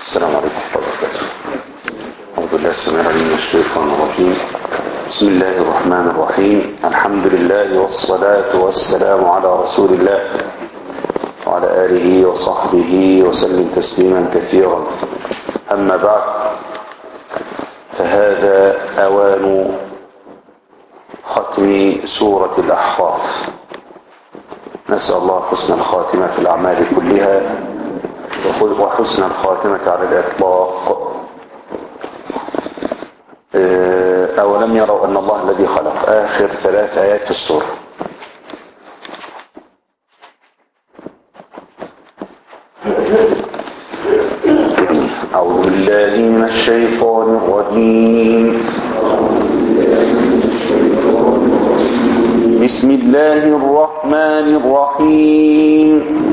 السلام عليكم ورحمة الله وبركاته أعوذ بالله السميع العليم من الشيطان الرجيم بسم الله الرحمن الرحيم الحمد لله والصلاة والسلام على رسول الله وعلى آله وصحبه وسلم تسليما كثيرا أما بعد فهذا أوان ختم سورة الأحقاف نسأل الله حسن الخاتمة في الأعمال كلها وحسن الخاتمة على الإطلاق أولم يروا أن الله الذي خلق آخر ثلاث آيات في السورة أعوذ بالله من الشيطان الرجيم بسم الله الرحمن الرحيم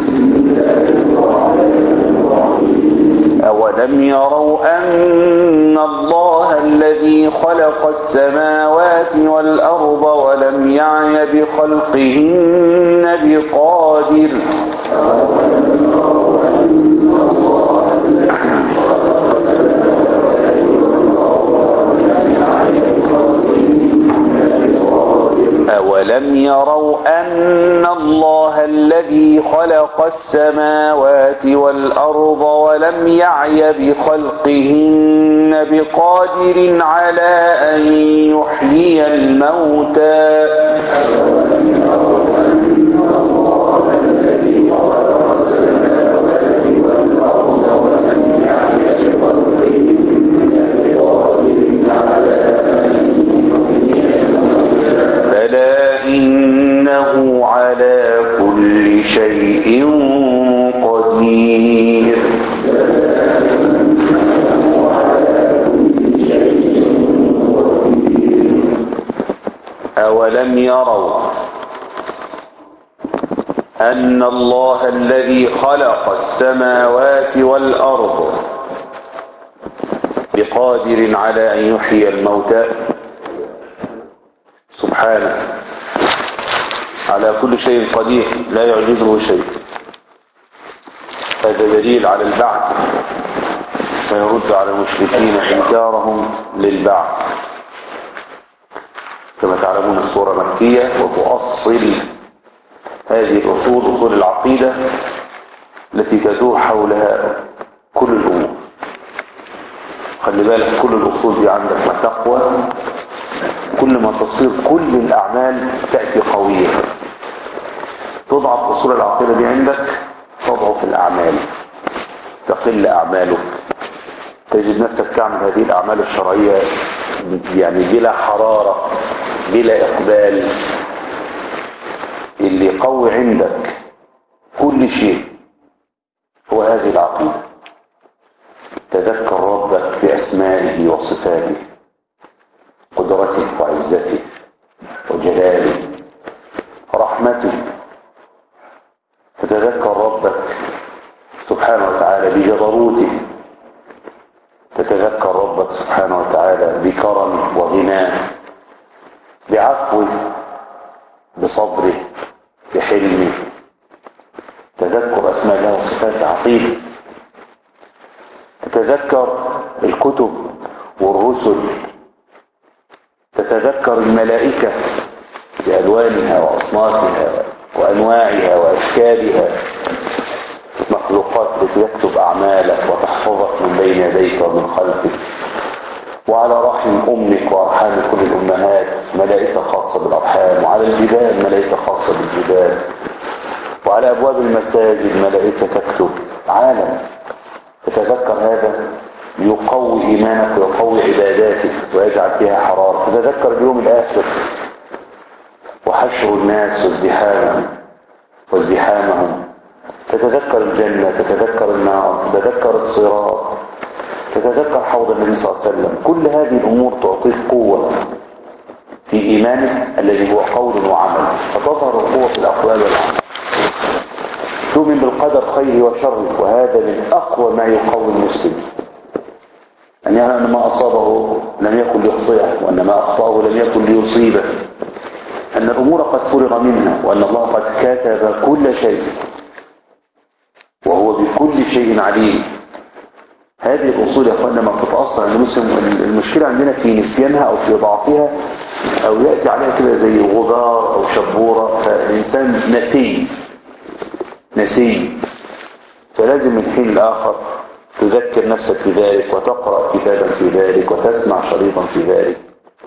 أولم يروا أن الله الذي خلق السماوات والأرض ولم يعي بخلقهن بقادر أولم يروا أن الله الذي خلق السماوات والأرض ولم يعي بخلقهن بقادر على أن يحيي الموتى بلى إنه على كل شيء قدير أولم يروا أن الله الذي خلق السماوات والأرض بقادر على أن يحيي الموتى سبحانه على كل شيء قدير لا يعجزه شيء هذا دليل على البعث فيرد على المشركين إنكارهم للبعث كما تعلمون السورة مكية وتؤصل هذه الأصول أصول العقيدة التي تدور حولها كل الأمور خلي بالك كل الأصول دي عندك ما تقوى كل ما تصير كل الأعمال تأتي قوية تضعف أصول العقيدة دي عندك تضعف الأعمال تقل أعمالك تجد نفسك تعمل هذه الأعمال الشرعية يعني بلا حرارة بلا إقبال اللي يقوي عندك كل شيء هو هذه العقيدة تذكر ربك بأسمائه وصفاته قدرته وعزته وجلاله رحمته تتذكر ربك سبحانه وتعالى بجبروته تتذكر ربك سبحانه وتعالى بكرمه وغناه بعفوه بصبره بحلمه تذكر أسماء الله وصفاته عقيدة تتذكر الكتب والرسل تتذكر الملائكة بألوانها وأصنافها وأنواعها وأشكالها مخلوقات بتكتب أعمالك وتحفظك من بين يديك ومن خلفك وعلى رحم أمك وأرحام كل الأمهات ملائكة خاصة بالأرحام وعلى الجبال ملائكة خاصة بالجبال وعلى أبواب المساجد ملائكة تكتب عالم تتذكر هذا يقوي إيمانك ويقوي عباداتك ويجعل فيها حرارة تتذكر اليوم الآخر وحشر الناس وازدحامهم وازدحامهم تتذكر الجنة تتذكر النار تتذكر الصراط تتذكر حوض النبي صلى الله عليه وسلم كل هذه الأمور تعطيك قوة في إيمانك الذي هو قول وعمل فتظهر القوة في الأقوال والأعمال تؤمن بالقدر خيره وشره وهذا من أقوى ما يقوي المسلم أن يعلم أن ما أصابه لم يكن ليخطئه وأن ما أخطأه لم يكن ليصيبه أن الأمور قد فرغ منها وأن الله قد كتب كل شيء وهو بكل شيء عليم هذه الأصول يا أخوانا لما بتتأثر عند المسلم المشكلة عندنا في نسيانها أو في ضعفها أو يأتي عليها كده زي غبار أو شبورة فالإنسان نسي نسي فلازم من حين لآخر تذكر نفسك بذلك وتقرأ كتابا في ذلك وتسمع شريطا في ذلك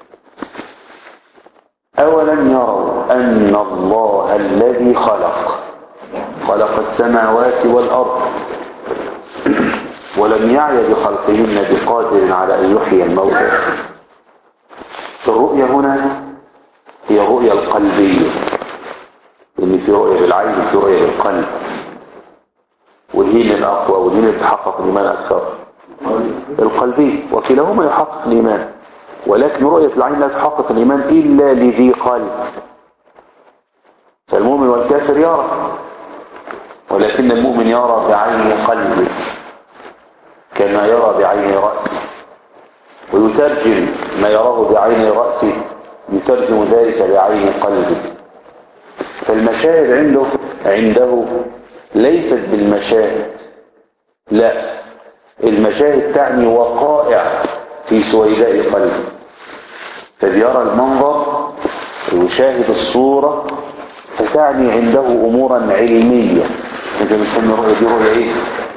أولم يروا أن الله الذي خلق خلق السماوات والأرض ولم يعي بخلقهن بقادر على أن يحيي الموتى الرؤية هنا هي الرؤية القلبية إن في رؤية بالعين وفي رؤية بالقلب والهين الأقوى والهين يتحقق الإيمان أكثر القلبي وكلاهما يحقق الإيمان ولكن رؤية العين لا تحقق الإيمان إلا لذي قلب فالمؤمن والكافر يرى ولكن المؤمن يرى بعين قلبه كما يرى بعين رأسه ويترجم ما يراه بعين رأسه يترجم ذلك بعين قلبه فالمشاهد عنده عنده ليست بالمشاهد لا المشاهد تعني وقائع في سويداء قلبه فبيرى المنظر ويشاهد الصورة فتعني عنده أمورا علمية انت بنسمي الرؤية دي رؤية ايه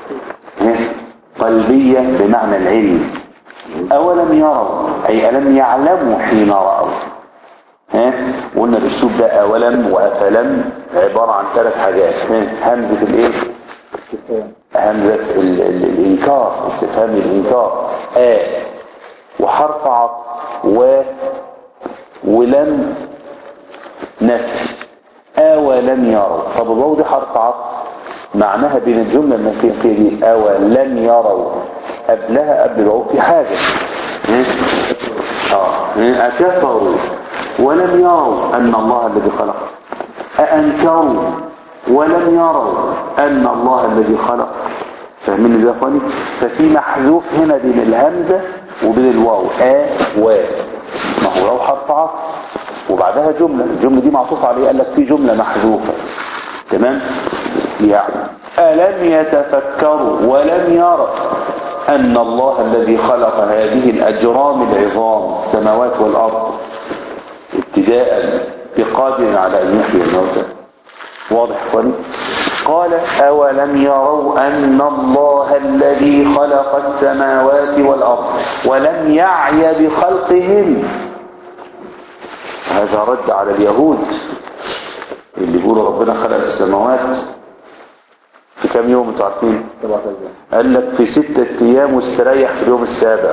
قلبية بمعنى العلم أولم يروا أي ألم يعلموا حين رأوا ها قلنا بالسوب ده أولم وأفلم عبارة عن ثلاث حاجات ها؟ همزة الايه همزة ال ال الإنكار استفهام الإنكار آ وحرف عطف و ولم نفي أولم يروا طب الواو دي حرف عطف معناها بين الجملة النفيقية دي أولم يروا قبلها قبل الواو في حاجة اه أكفروا ولم يروا أن الله الذي خلق أأنكروا ولم يروا أن الله الذي خلق فاهمين ازاي اخواني ففي محذوف هنا بين الهمزة وبين الواو آ و ما هو لو حرف عطف وبعدها جملة الجملة دي معطوف عليه قال لك في جملة محذوفة تمام يعني ألم يتفكروا ولم يروا أن الله الذي خلق هذه الأجرام العظام السماوات والأرض ابتداء بقادر على أن يحيي الموتى واضح اخواني قال أولم يروا أن الله الذي خلق السماوات والأرض ولم يعي بخلقهن هذا رد على اليهود اللي بيقولوا ربنا خلق السماوات في كم يوم انتوا عارفين قال لك في ستة ايام واستريح في اليوم السابع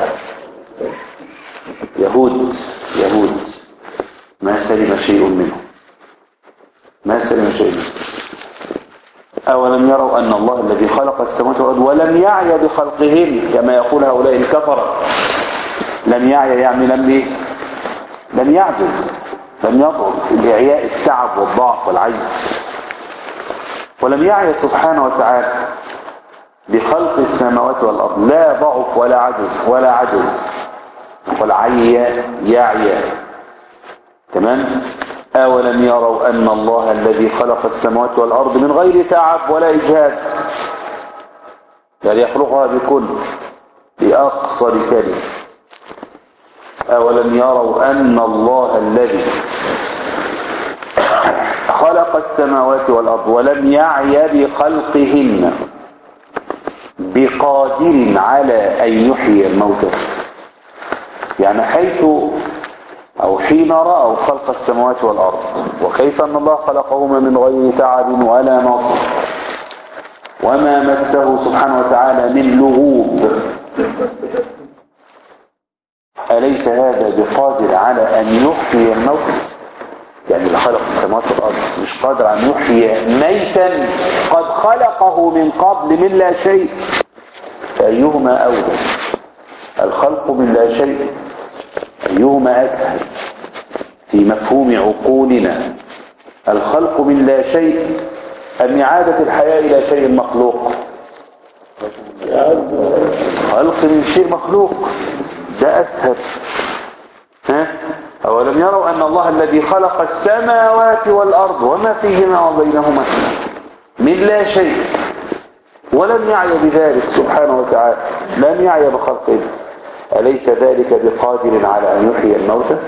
يهود يهود ما سلم شيء منه ما سلم شيء منه أولم يروا أن الله الذي خلق السماوات والأرض ولم يعي بخلقهن كما يقول هؤلاء الكفرة لم يعي يعني لم إيه؟ لم يعجز لم يضعف الإعياء التعب والضعف والعجز ولم يعي سبحانه وتعالى بخلق السماوات والأرض لا ضعف ولا عجز ولا عجز والعي يعي تمام أولم يروا أن الله الذي خلق السماوات والأرض من غير تعب ولا إجهاد بل يخلقها بكل بأقصر كلمة أولم يروا أن الله الذي خلق السماوات والأرض ولم يعي بخلقهن بقادر على أن يحيي الموتى يعني حيث أو حين رأوا خلق السماوات والأرض وكيف أن الله خلقهما من غير تعب ولا نصر وما مسه سبحانه وتعالى من لغوب أليس هذا بقادر على أن يحيي الموت يعني اللي خلق السماوات والأرض مش قادر أن يحيي ميتا قد خلقه من قبل من لا شيء فأيهما أولى الخلق من لا شيء أيهما أسهل في مفهوم عقولنا الخلق من لا شيء أم إعادة الحياة إلى شيء مخلوق خلق من شيء مخلوق ده أسهل ها أولم يروا أن الله الذي خلق السماوات والأرض وما فيهما وبينهما من لا شيء ولم يعي بذلك سبحانه وتعالى لم يعي بخلقه أليس ذلك بقادر على أن يحيي الموتى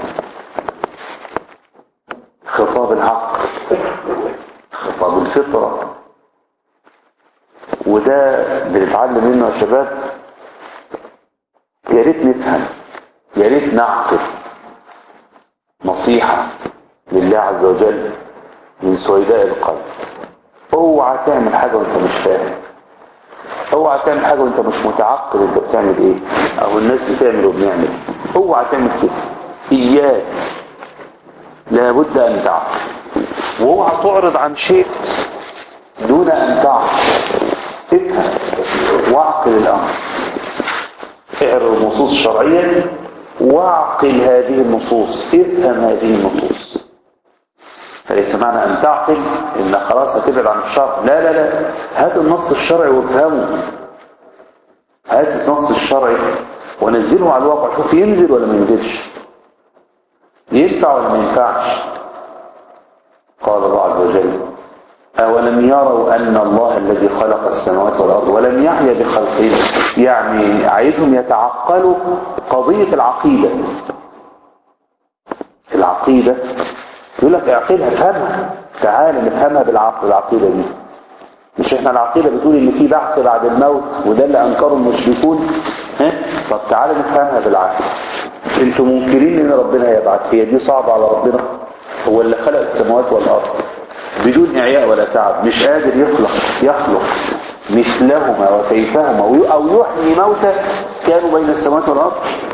خطاب العقل خطاب الفطرة وده بنتعلم منه يا شباب يا ريت نفهم يا ريت نعقل نصيحة لله عز وجل من سويداء القلب اوعى تعمل حاجة وانت مش فاهم اوعى تعمل حاجة وانت مش متعقل انت بتعمل ايه او الناس بتعمل وبنعمل اوعى تعمل كده اياك لابد ان تعقل واوعى تعرض عن شيء دون ان تعقل افهم واعقل الامر اعرض النصوص الشرعية واعقل هذه النصوص افهم هذه النصوص فليس معنى ان تعقل ان خلاص هتبعد عن الشرع لا لا لا هات النص الشرعي وافهمه هات النص الشرعي ونزله على الواقع شوف ينزل ولا ما ينزلش ينفع ولا ما ينفعش قال الله عز وجل أولم يروا أن الله الذي خلق السماوات والأرض ولم يعي بخلقه يعني عايزهم يتعقلوا قضية العقيدة العقيدة يقول لك اعقلها افهمها تعال نفهمها بالعقل العقيدة دي مش احنا العقيدة بتقول ان في بعث بعد الموت وده اللي انكره المشركون ها طب تعال نفهمها بالعقل انتوا منكرين ان ربنا يبعث هي دي صعبة على ربنا هو اللي خلق السماوات والارض بدون اعياء ولا تعب مش قادر يخلق يخلق مثلهما وكيفهما او يحيي موتى كانوا بين السماوات والارض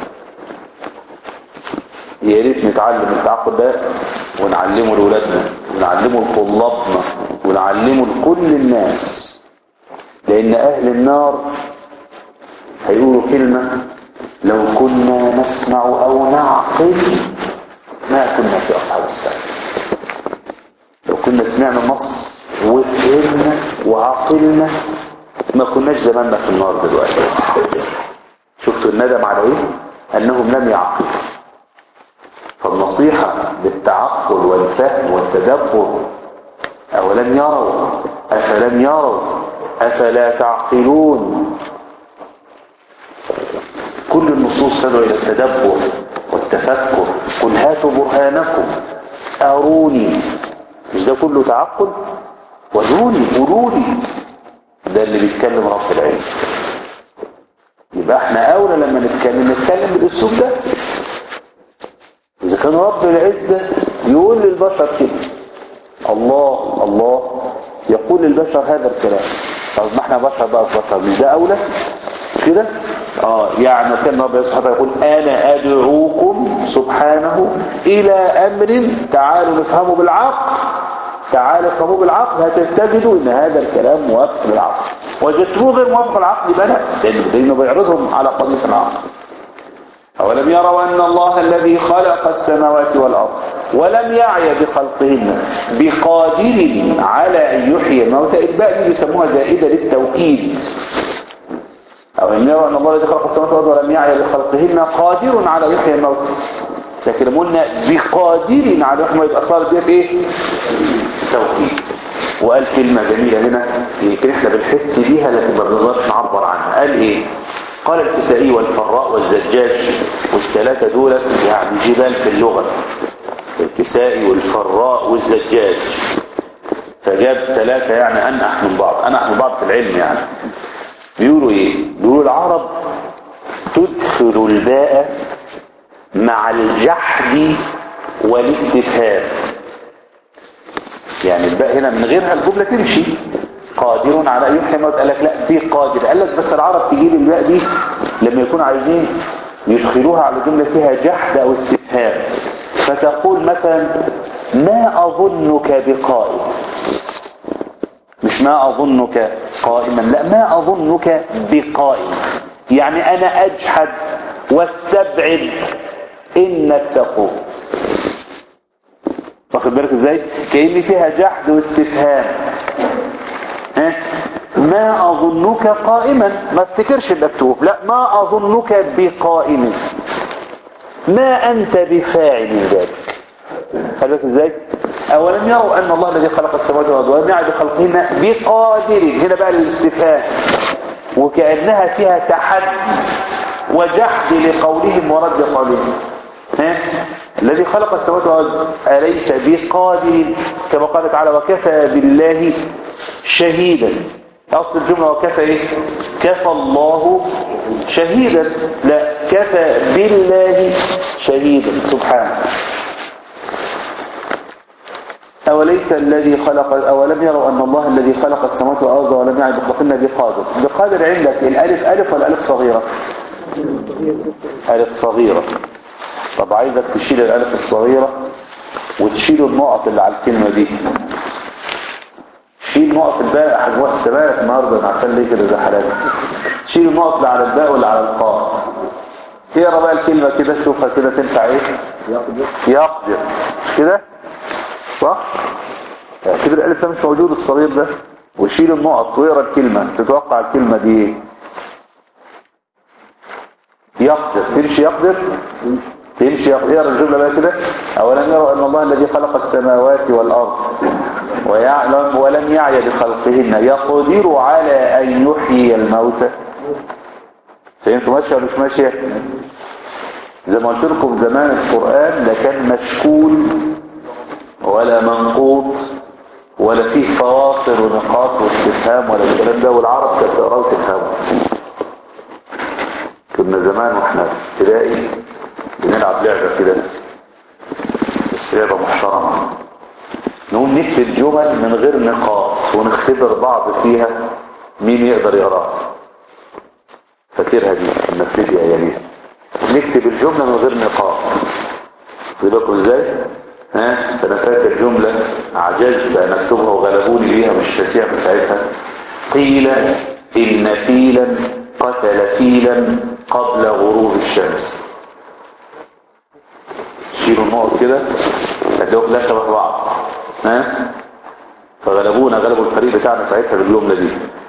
يا ريت نتعلم التعقل ده ونعلمه لاولادنا ونعلمه لطلابنا ونعلمه لكل الناس لان اهل النار هيقولوا كلمة لو كنا نسمع او نعقل ما كنا في اصحاب السعير لو كنا سمعنا النص وفهمنا وعقلنا ما كناش زماننا في النار دلوقتي شفتوا الندم على ايه انهم لم يعقلوا فالنصيحة بالتعقل والفهم والتدبر أولم يروا أفلم يروا أفلا تعقلون كل النصوص تدعو إلى التدبر والتفكر قل هاتوا برهانكم أروني مش ده كله تعقل وروني قولولي ده اللي بيتكلم رب العز يبقى احنا اولى لما نتكلم نتكلم بالاسلوب ده اذا كان رب العزة يقول للبشر كده الله الله يقول للبشر هذا الكلام طب ما احنا بشر بقى في بشر مش ده اولى مش كده اه يعني كان رب سبحانه يقول انا ادعوكم سبحانه الى امر تعالوا نفهمه بالعقل تعالوا افهموا بالعقل هتجدوا ان هذا الكلام موافق للعقل وجدتوه غير موافق للعقل بلا لانه بيعرضهم على قضيه العقل أولم يروا أن الله الذي خلق السماوات والأرض ولم يعي بخلقهن بقادر على أن يحيي الموتى الباء دي بيسموها زائدة للتوكيد أولم يروا أن الله الذي خلق السماوات والأرض ولم يعي بخلقهن قادر على يحيي الموتى لكن لما قلنا بقادر على يحيي الموتى يبقى صارت ديت إيه؟ توكيد وقال كلمة جميلة هنا يمكن احنا بنحس بيها لكن ما بنقدرش نعبر عنها قال ايه قال الكسائي والفراء والزجاج والثلاثة دول يعني جبال في اللغة الكسائي والفراء والزجاج فجاب ثلاثة يعني أنح من بعض أنح من بعض في العلم يعني بيقولوا ايه بيقولوا العرب تدخل الباء مع الجحد والاستفهام يعني الباء هنا من غيرها الجملة تمشي قادر على أن يحيي الموت قال لك لا دي قادر قال لك بس العرب تجيب الباء دي لما يكونوا عايزين يدخلوها على جملة فيها جحد أو استفهام فتقول مثلا ما أظنك بقائم مش ما أظنك قائما لا ما أظنك بقائم يعني أنا أجحد واستبعد إنك تقوم واخد بالك ازاي كأن فيها جحد واستفهام ها ما اظنك قائما ما افتكرش المكتوب لا ما اظنك بقائم ما انت بفاعل ذلك خلي بالك ازاي أولم يروا أن الله الذي خلق السماوات والأرض ولم يعد بخلقهن بقادر هنا بقى الاستفهام وكأنها فيها تحدي وجحد لقولهم ورد قولهم ها؟ الذي خلق السماوات والأرض أليس بقادر كما قال تعالى وكفى بالله شهيدا أصل الجملة وكفى إيه كفى الله شهيدا لا كفى بالله شهيدا سبحانه أوليس الذي خلق أولم يروا أن الله الذي خلق السماوات والأرض ولم يعد بخلقنا بقادر بقادر عندك الألف ألف ولا ألف صغيرة ألف صغيرة طب عايزك تشيل الألف الصغيرة وتشيل النقط اللي على الكلمة دي شيل نقط الباء حجوات السماء النهارده انا عشان ليه كده زي حالاتي شيل النقط اللي على الباء واللي على القاف اقرا بقى الكلمة كده شوفها كده تنفع ايه يقدر مش كده صح كده الالف ده مش موجود الصغير ده وشيل النقط واقرا الكلمة تتوقع الكلمة دي ايه يقدر تمشي يقدر تمشي يقدر اقرا الجملة بقى كده أولم يروا أن الله الذي خلق السماوات والأرض ويعلم ولم يعي بخلقهن يقدر على أن يحيي الموتى فهمتوا ماشية ولا مش ماشية زي ما قلت لكم زمان القرآن لا كان مشكول ولا منقوط ولا فيه فواصل ونقاط واستفهام ولا الكلام ده والعرب كانت تقراه وتفهمه كنا زمان واحنا في ابتدائي بنلعب لعبة كده بس لعبة محترمة نقوم نكتب جمل من غير نقاط ونختبر بعض فيها مين يقدر يقراها فاكرها دي كنا في ابتدائي اياميها نكتب الجملة من غير نقاط يقول ازاي ها فانا فاكر جملة عجزت ان اكتبها وغلبوني بيها مش ناسيها من ساعتها قيل ان فيلا قتل فيلا قبل غروب الشمس شيلوا النقط كده هتلاقوا كلها شبه بعض ها فغلبونا غلبوا الفريق بتاعنا ساعتها بالجملة دي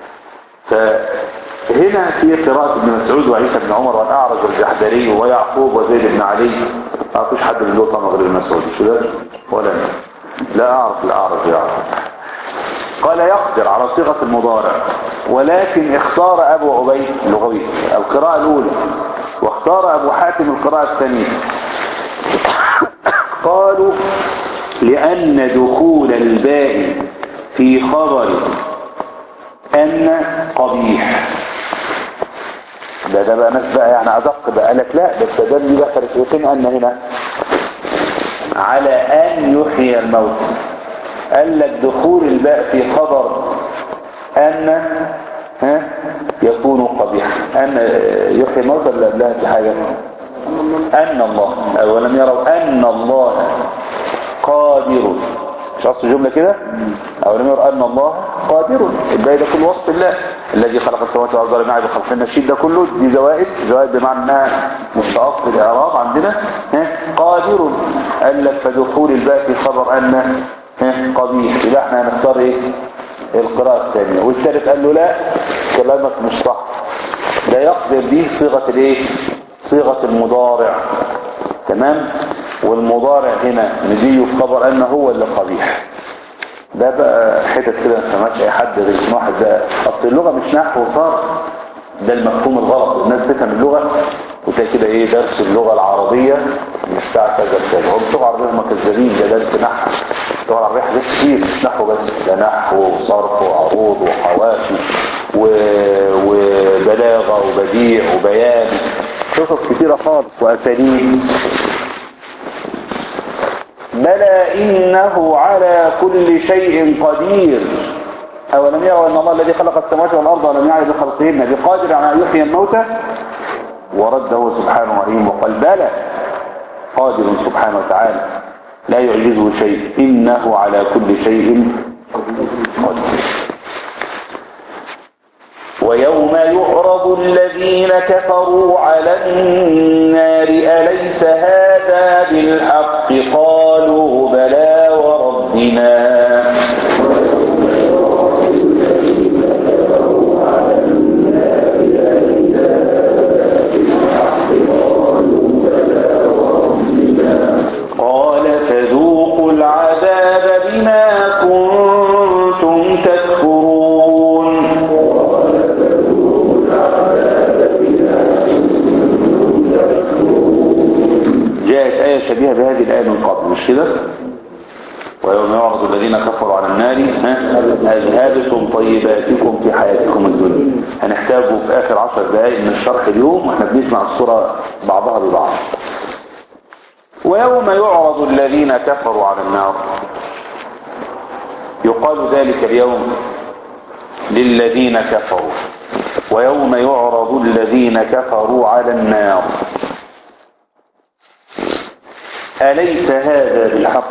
فهنا في قراءة ابن مسعود وعيسى بن عمر والأعرج والجحدري ويعقوب وزيد بن علي ما اعرفوش حد من دول طبعا غير المسعود كده ولا أنا لا أعرف الأعرج يعرف قال يقدر على صيغة المضارع ولكن اختار أبو عبيد اللغوي القراءة الأولى واختار أبو حاتم القراءة الثانية قالوا لأن دخول الباء في خبر أن قبيح ده ده بقى ناس بقى يعني أدق بقى قالك لا بس ده اللي دخلت فين أن هنا على أن يحيي الموت قال لك دخول الباء في خبر أن ها يكون قبيحا أن يحيي الموت ولا قبلها في حاجة أن الله أولم يروا أن الله قادر مش أصل جملة كده أولم يروا أن الله قادر الباقي ده كل وصف الله الذي خلق السماوات والأرض ولم يعد بخلقنا الشيء ده كله دي زوائد زوائد بمعنى انها مش أصل الإعراب عندنا ها قادر قال لك فدخول الباء في خبر أن ها قبيح يبقى احنا هنختار ايه القراءة الثانية والثالث قال له لا كلامك مش صح ده يقدر دي صيغة الايه صيغة المضارع تمام والمضارع هنا نجيه في خبر ان هو اللي قبيح ده بقى حتت كده ما فهمتش اي حد غير واحد ده اصل اللغه مش نحو وصار ده المفهوم الغلط الناس تفهم اللغه وتلاقي كده ايه درس اللغه العربيه من الساعه كذا لكذا هو مش لغه عربيه هم كذابين ده درس نحو اللغه العربيه حاجات كتير مش نحو بس ده نحو وصرف وعروض وحواشي و... وبلاغه وبديع وبيان قصص كتيره خالص واساليب بلى إنه على كل شيء قدير أولم يروا أن الله الذي خلق السماوات والأرض ولم يعد بخلقهن بقادر على أن يحيي الموتى ورده سبحانه رحيم وقال بلى قادر سبحانه وتعالى لا يعجزه شيء إنه على كل شيء قدير ويوم يعرض الذين كفروا على النار أليس هذا بالحق قالوا بلى وربنا قال فذوقوا العذاب آية شبيهة بهذه الآية من قبل مش كده ويوم يعرض الذين كفروا على النار ها أذهبتم طيباتكم في حياتكم الدنيا هنحتاجه في آخر عشر دقائق من الشرح اليوم واحنا بنسمع الصورة بعضها ببعض ويوم يعرض الذين كفروا على النار يقال ذلك اليوم للذين كفروا ويوم يعرض الذين كفروا على النار أليس هذا بالحق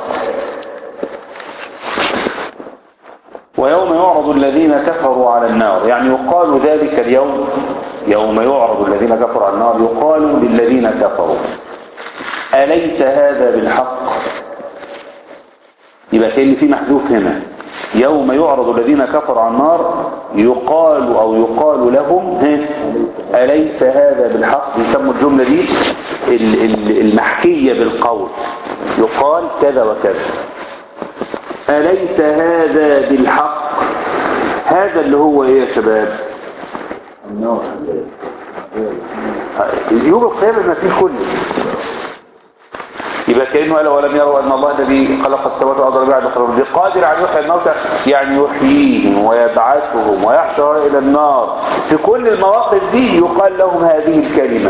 ويوم يعرض الذين كفروا على النار يعني يقال ذلك اليوم يوم يعرض الذين كفروا على النار يقال للذين كفروا أليس هذا بالحق يبقى كأن في محذوف هنا يوم يعرض الذين كفروا على النار يقال أو يقال لهم أليس هذا بالحق يسموا الجملة دي المحكية بالقول يقال كذا وكذا أليس هذا بالحق هذا اللي هو ايه يا شباب النار يوم القيامة ما فيه كله يبقى كأنه قال ولم يروا أن الله الذي خلق السماوات والأرض بعد خلقهم قادر على يحيي الموتى يعني يحييهم ويبعثهم ويحشر إلى النار في كل المواقف دي يقال لهم هذه الكلمة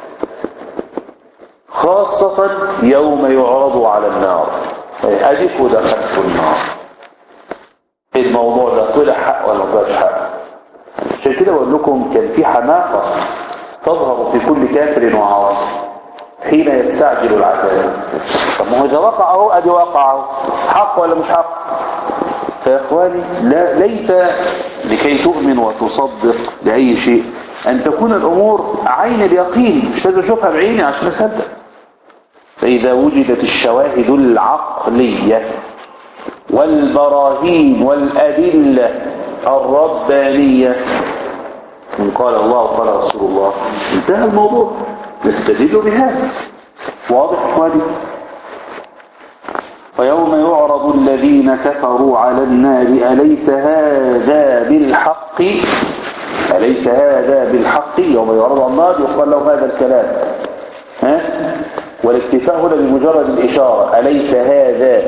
خاصة يوم يعرضوا على النار أديكوا دخلتوا النار الموضوع ده طلع حق ولا ما طلعش حق عشان كده بقول لكم كان في حماقة تظهر في كل كافر وعاصي حين يستعجل العذاب طب ما هو اذا وقع اهو ادي وقع اهو حق ولا مش حق فيا اخواني لا ليس لكي تؤمن وتصدق باي شيء ان تكون الامور عين اليقين مش لازم اشوفها بعيني عشان اصدق فاذا وجدت الشواهد العقليه والبراهين والادله الربانيه من قال الله وقال رسول الله انتهى الموضوع نستدل بهذا واضح اخواني ويوم يعرض الذين كفروا على النار أليس هذا بالحق أليس هذا بالحق يوم يعرض على النار يقال له هذا الكلام ها والاكتفاء هنا بمجرد الإشارة أليس هذا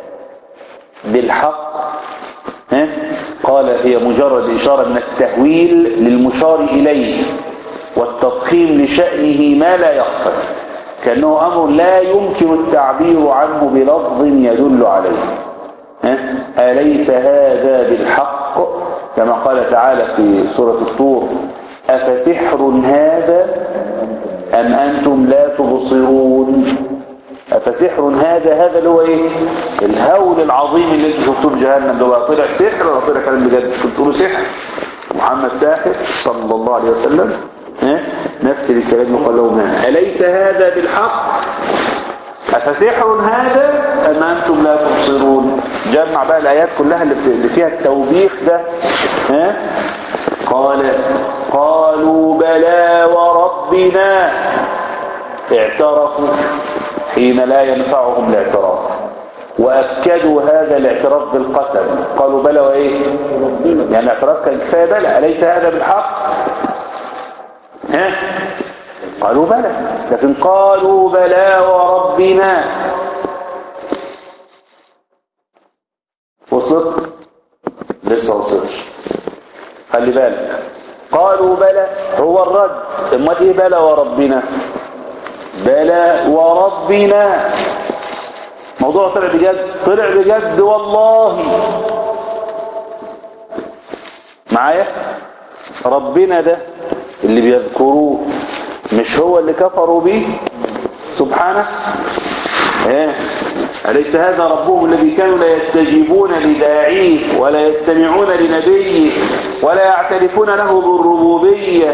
بالحق ها قال هي مجرد إشارة من التهويل للمشار إليه والتضخيم لشأنه ما لا يخفى كأنه أمر لا يمكن التعبير عنه بلفظ يدل عليه ها؟ أليس هذا بالحق كما قال تعالى في سورة الطور أفسحر هذا أم أنتم لا تبصرون أفسحر هذا هذا اللي هو إيه الهول العظيم اللي انتم شفتوه في جهنم ده بقى طلع سحر ولا طلع كلام بجد مش كنتوا تقولوا سحر محمد ساحر صلى الله عليه وسلم ها؟ نفس الكلام يقال لهم هنا أليس هذا بالحق أفسحر هذا أم أنتم لا تبصرون جمع بقى الآيات كلها اللي فيها التوبيخ ده ها؟ قال قالوا بلى وربنا اعترفوا حين لا ينفعهم الاعتراف وأكدوا هذا الاعتراف بالقسم قالوا بلى وإيه يعني الاعتراف كان كفاية بلى أليس هذا بالحق ها قالوا بلى لكن قالوا بلى وربنا وصلت لسه وصلتش خلي بالك قالوا بلى هو الرد اما ايه بلى وربنا بلى وربنا موضوع طلع بجد طلع بجد والله معايا ربنا ده اللي بيذكروه مش هو اللي كفروا به سبحانه ايه أليس هذا ربهم الذي كانوا لا يستجيبون لداعيه ولا يستمعون لنبيه ولا يعترفون له بالربوبية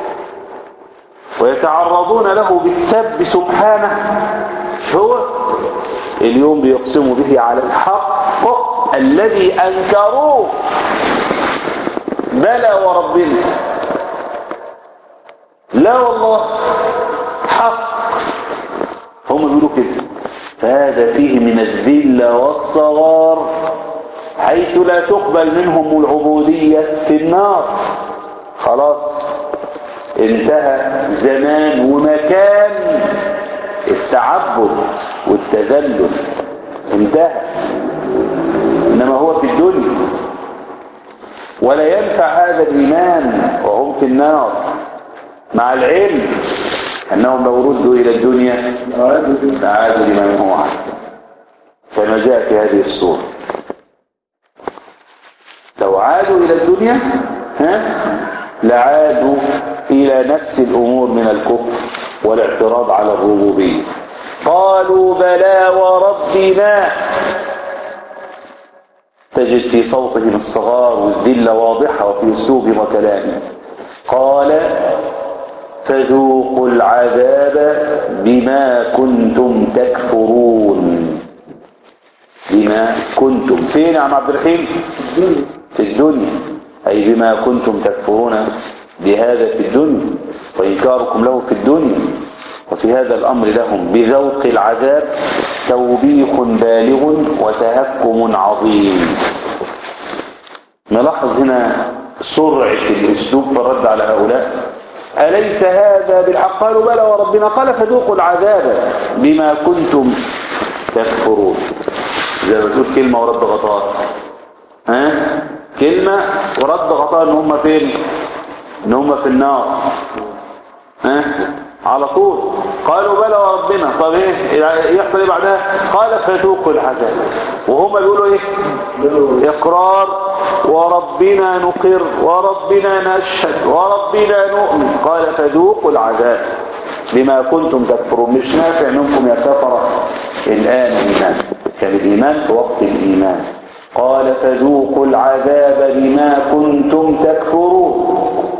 ويتعرضون له بالسب سبحانه مش هو اليوم بيقسموا به على الحق الذي أنكروه بلى وربنا لا والله حق هم بيقولوا كده فهذا فيه من الذلة والصغار حيث لا تقبل منهم العبودية في النار خلاص انتهى زمان ومكان التعبد والتذلل انتهى إنما هو في الدنيا ولا ينفع هذا الإيمان وهم في النار مع العلم أنهم لو ردوا إلى الدنيا لعادوا لمن هو عنه كما جاء في هذه الصورة لو عادوا إلى الدنيا ها لعادوا إلى نفس الأمور من الكفر والاعتراض على الربوبية قالوا بلى وربنا تجد في صوتهم الصغار والذلة واضحة وفي أسلوبهم وكلامهم قال فذوقوا العذاب بما كنتم تكفرون بما كنتم فين يا عم عبد الرحيم في الدنيا أي بما كنتم تكفرون بهذا في الدنيا وإنكاركم له في الدنيا وفي هذا الأمر لهم بذوق العذاب توبيخ بالغ وتهكم عظيم نلاحظ هنا سرعة الأسلوب في الرد على هؤلاء أليس هذا بالحق قالوا بلى وربنا قال فذوقوا العذاب بما كنتم تكفرون زي ما تقول كلمة ورد غطاء ها كلمة ورد غطاء ان هم فين ان هم في النار ها على طول قالوا بلى وربنا طب ايه يحصل ايه بعدها قال فذوقوا العذاب وهم بيقولوا ايه اقرار وربنا نقر وربنا نشهد وربنا نؤمن قال فذوقوا العذاب بما كنتم تكفرون مش نافع منكم يا كفرة الآن إيمان كان الإيمان في وقت الإيمان قال فذوقوا العذاب بما كنتم تكفرون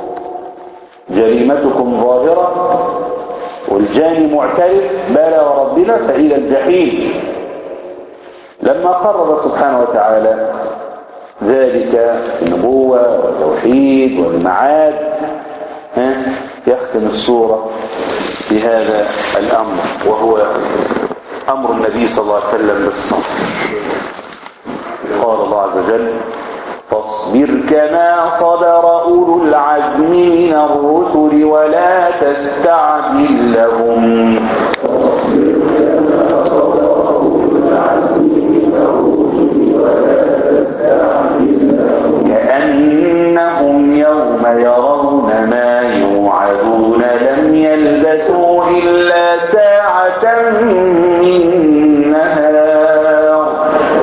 جريمتكم ظاهرة والجاني معترف بلى وربنا فإلى الجحيم لما قرر سبحانه وتعالى ذلك النبوة والتوحيد والمعاد يختم الصورة بهذا الأمر وهو أمر النبي صلى الله عليه وسلم بالصبر قال الله عز وجل فاصبر كما صبر أولو العزم من الرسل ولا تستعجل لهم كأنهم يوم يرون ما يوعدون لم يلبثوا إلا ساعة من نهار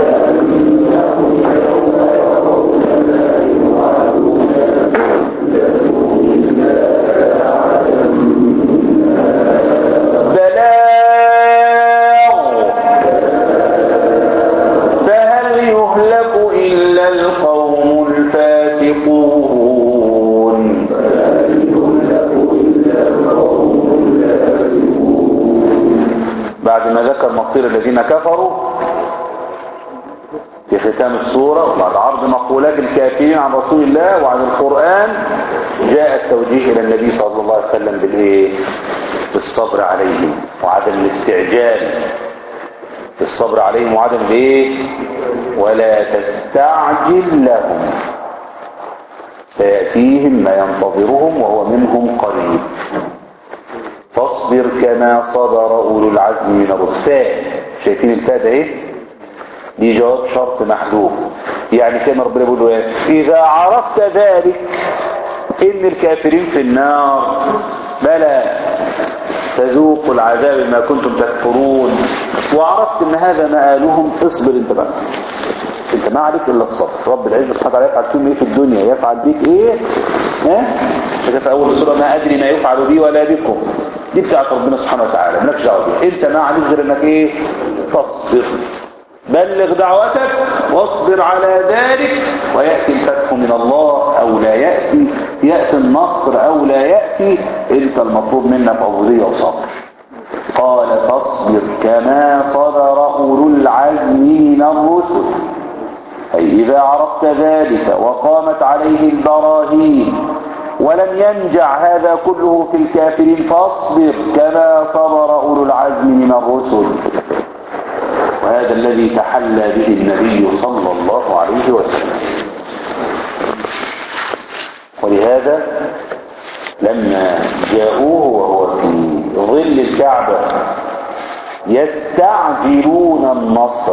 بلاغ فهل يهلك إلا القوم الفاسقون بعد ما ذكر مصير الذين كفروا في ختام السورة وبعد عرض مقولات الكافرين عن رسول الله وعن القرآن جاء التوجيه إلى النبي صلى الله عليه وسلم بالإيه؟ بالصبر عليهم وعدم الاستعجال بالصبر عليهم وعدم الايه ولا تستعجل لهم سيأتيهم ما ينتظرهم وهو منهم قريب فاصبر كما صبر أولو العزم من الرسل شايفين الفاء ده ايه دي جواب شرط محذوف يعني كان ربنا بيقول له ايه اذا عرفت ذلك ان الكافرين في النار بلى فذوقوا العذاب ما كنتم تكفرون وعرفت ان هذا مآلهم اصبر انت بقى انت ما عليك الا الصبر رب العزة سبحانه وتعالى يفعل فيهم ايه في الدنيا يفعل بيك ايه ها عشان في اول سوره ما ادري ما يفعل بي ولا بكم دي بتاعت ربنا سبحانه وتعالى مالكش دعوه بيها انت ما عليك غير انك ايه تصبر بلغ دعوتك واصبر على ذلك ويأتي الفتح من الله أو لا يأتي يأتي النصر أو لا يأتي انت المطلوب منك عبودية وصبر قال فاصبر كما صبر أولو العزم من الرسل أي إذا عرفت ذلك وقامت عليه البراهين ولم ينجع هذا كله في الكافرين فاصبر كما صبر أولو العزم من الرسل وهذا الذي تحلى به النبي صلى الله عليه وسلم ولهذا لما جاءوه وهو في ظل الكعبة يستعجلون النصر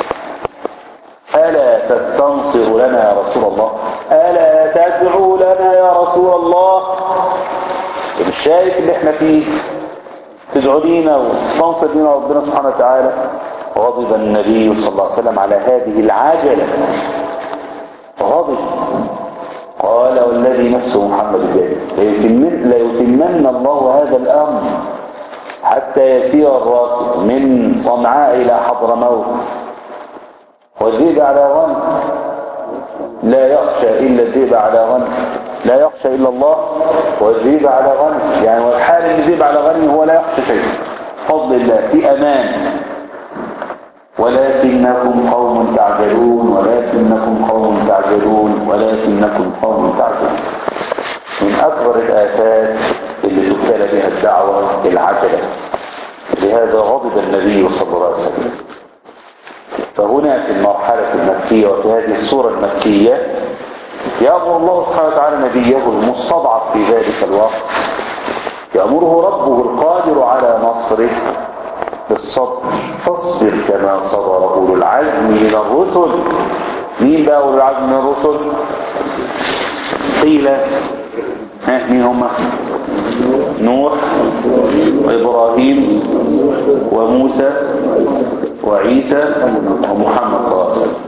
ألا تستنصر لنا يا رسول الله ألا تدعو لنا يا رسول الله مش شايف اللي احنا فيه تدعو لينا وتستنصر لنا ربنا سبحانه وتعالى غضب النبي صلى الله عليه وسلم على هذه العجلة غضب قال والذي نفس محمد بيده ليتمن, ليتمن الله هذا الأمر حتى يسير الراكب من صنعاء إلى حضرموت والذئب على غنم لا يخشى إلا الذئب على غنم لا يخشى إلا الله والذئب على غنم يعني والحال ان الذئب على غنم هو لا يخشى شيء فضل الله في أمان ولكنكم قوم تعجلون ولكنكم قوم تعجلون ولكنكم قوم تعجلون من أكبر الآفات اللي تبتلى بها الدعوة العجلة لهذا غضب النبي صلى الله عليه وسلم فهنا في المرحلة المكية وفي هذه الصورة المكية يأمر الله سبحانه وتعالى نبيه المستضعف في ذلك الوقت يأمره ربه القادر على نصره بالصبر فاصبر كما صبر أولو العزم من الرسل مين بقى أولو العزم من الرسل قيل ها مين هم نوح وإبراهيم وموسى وعيسى ومحمد صلى الله عليه وسلم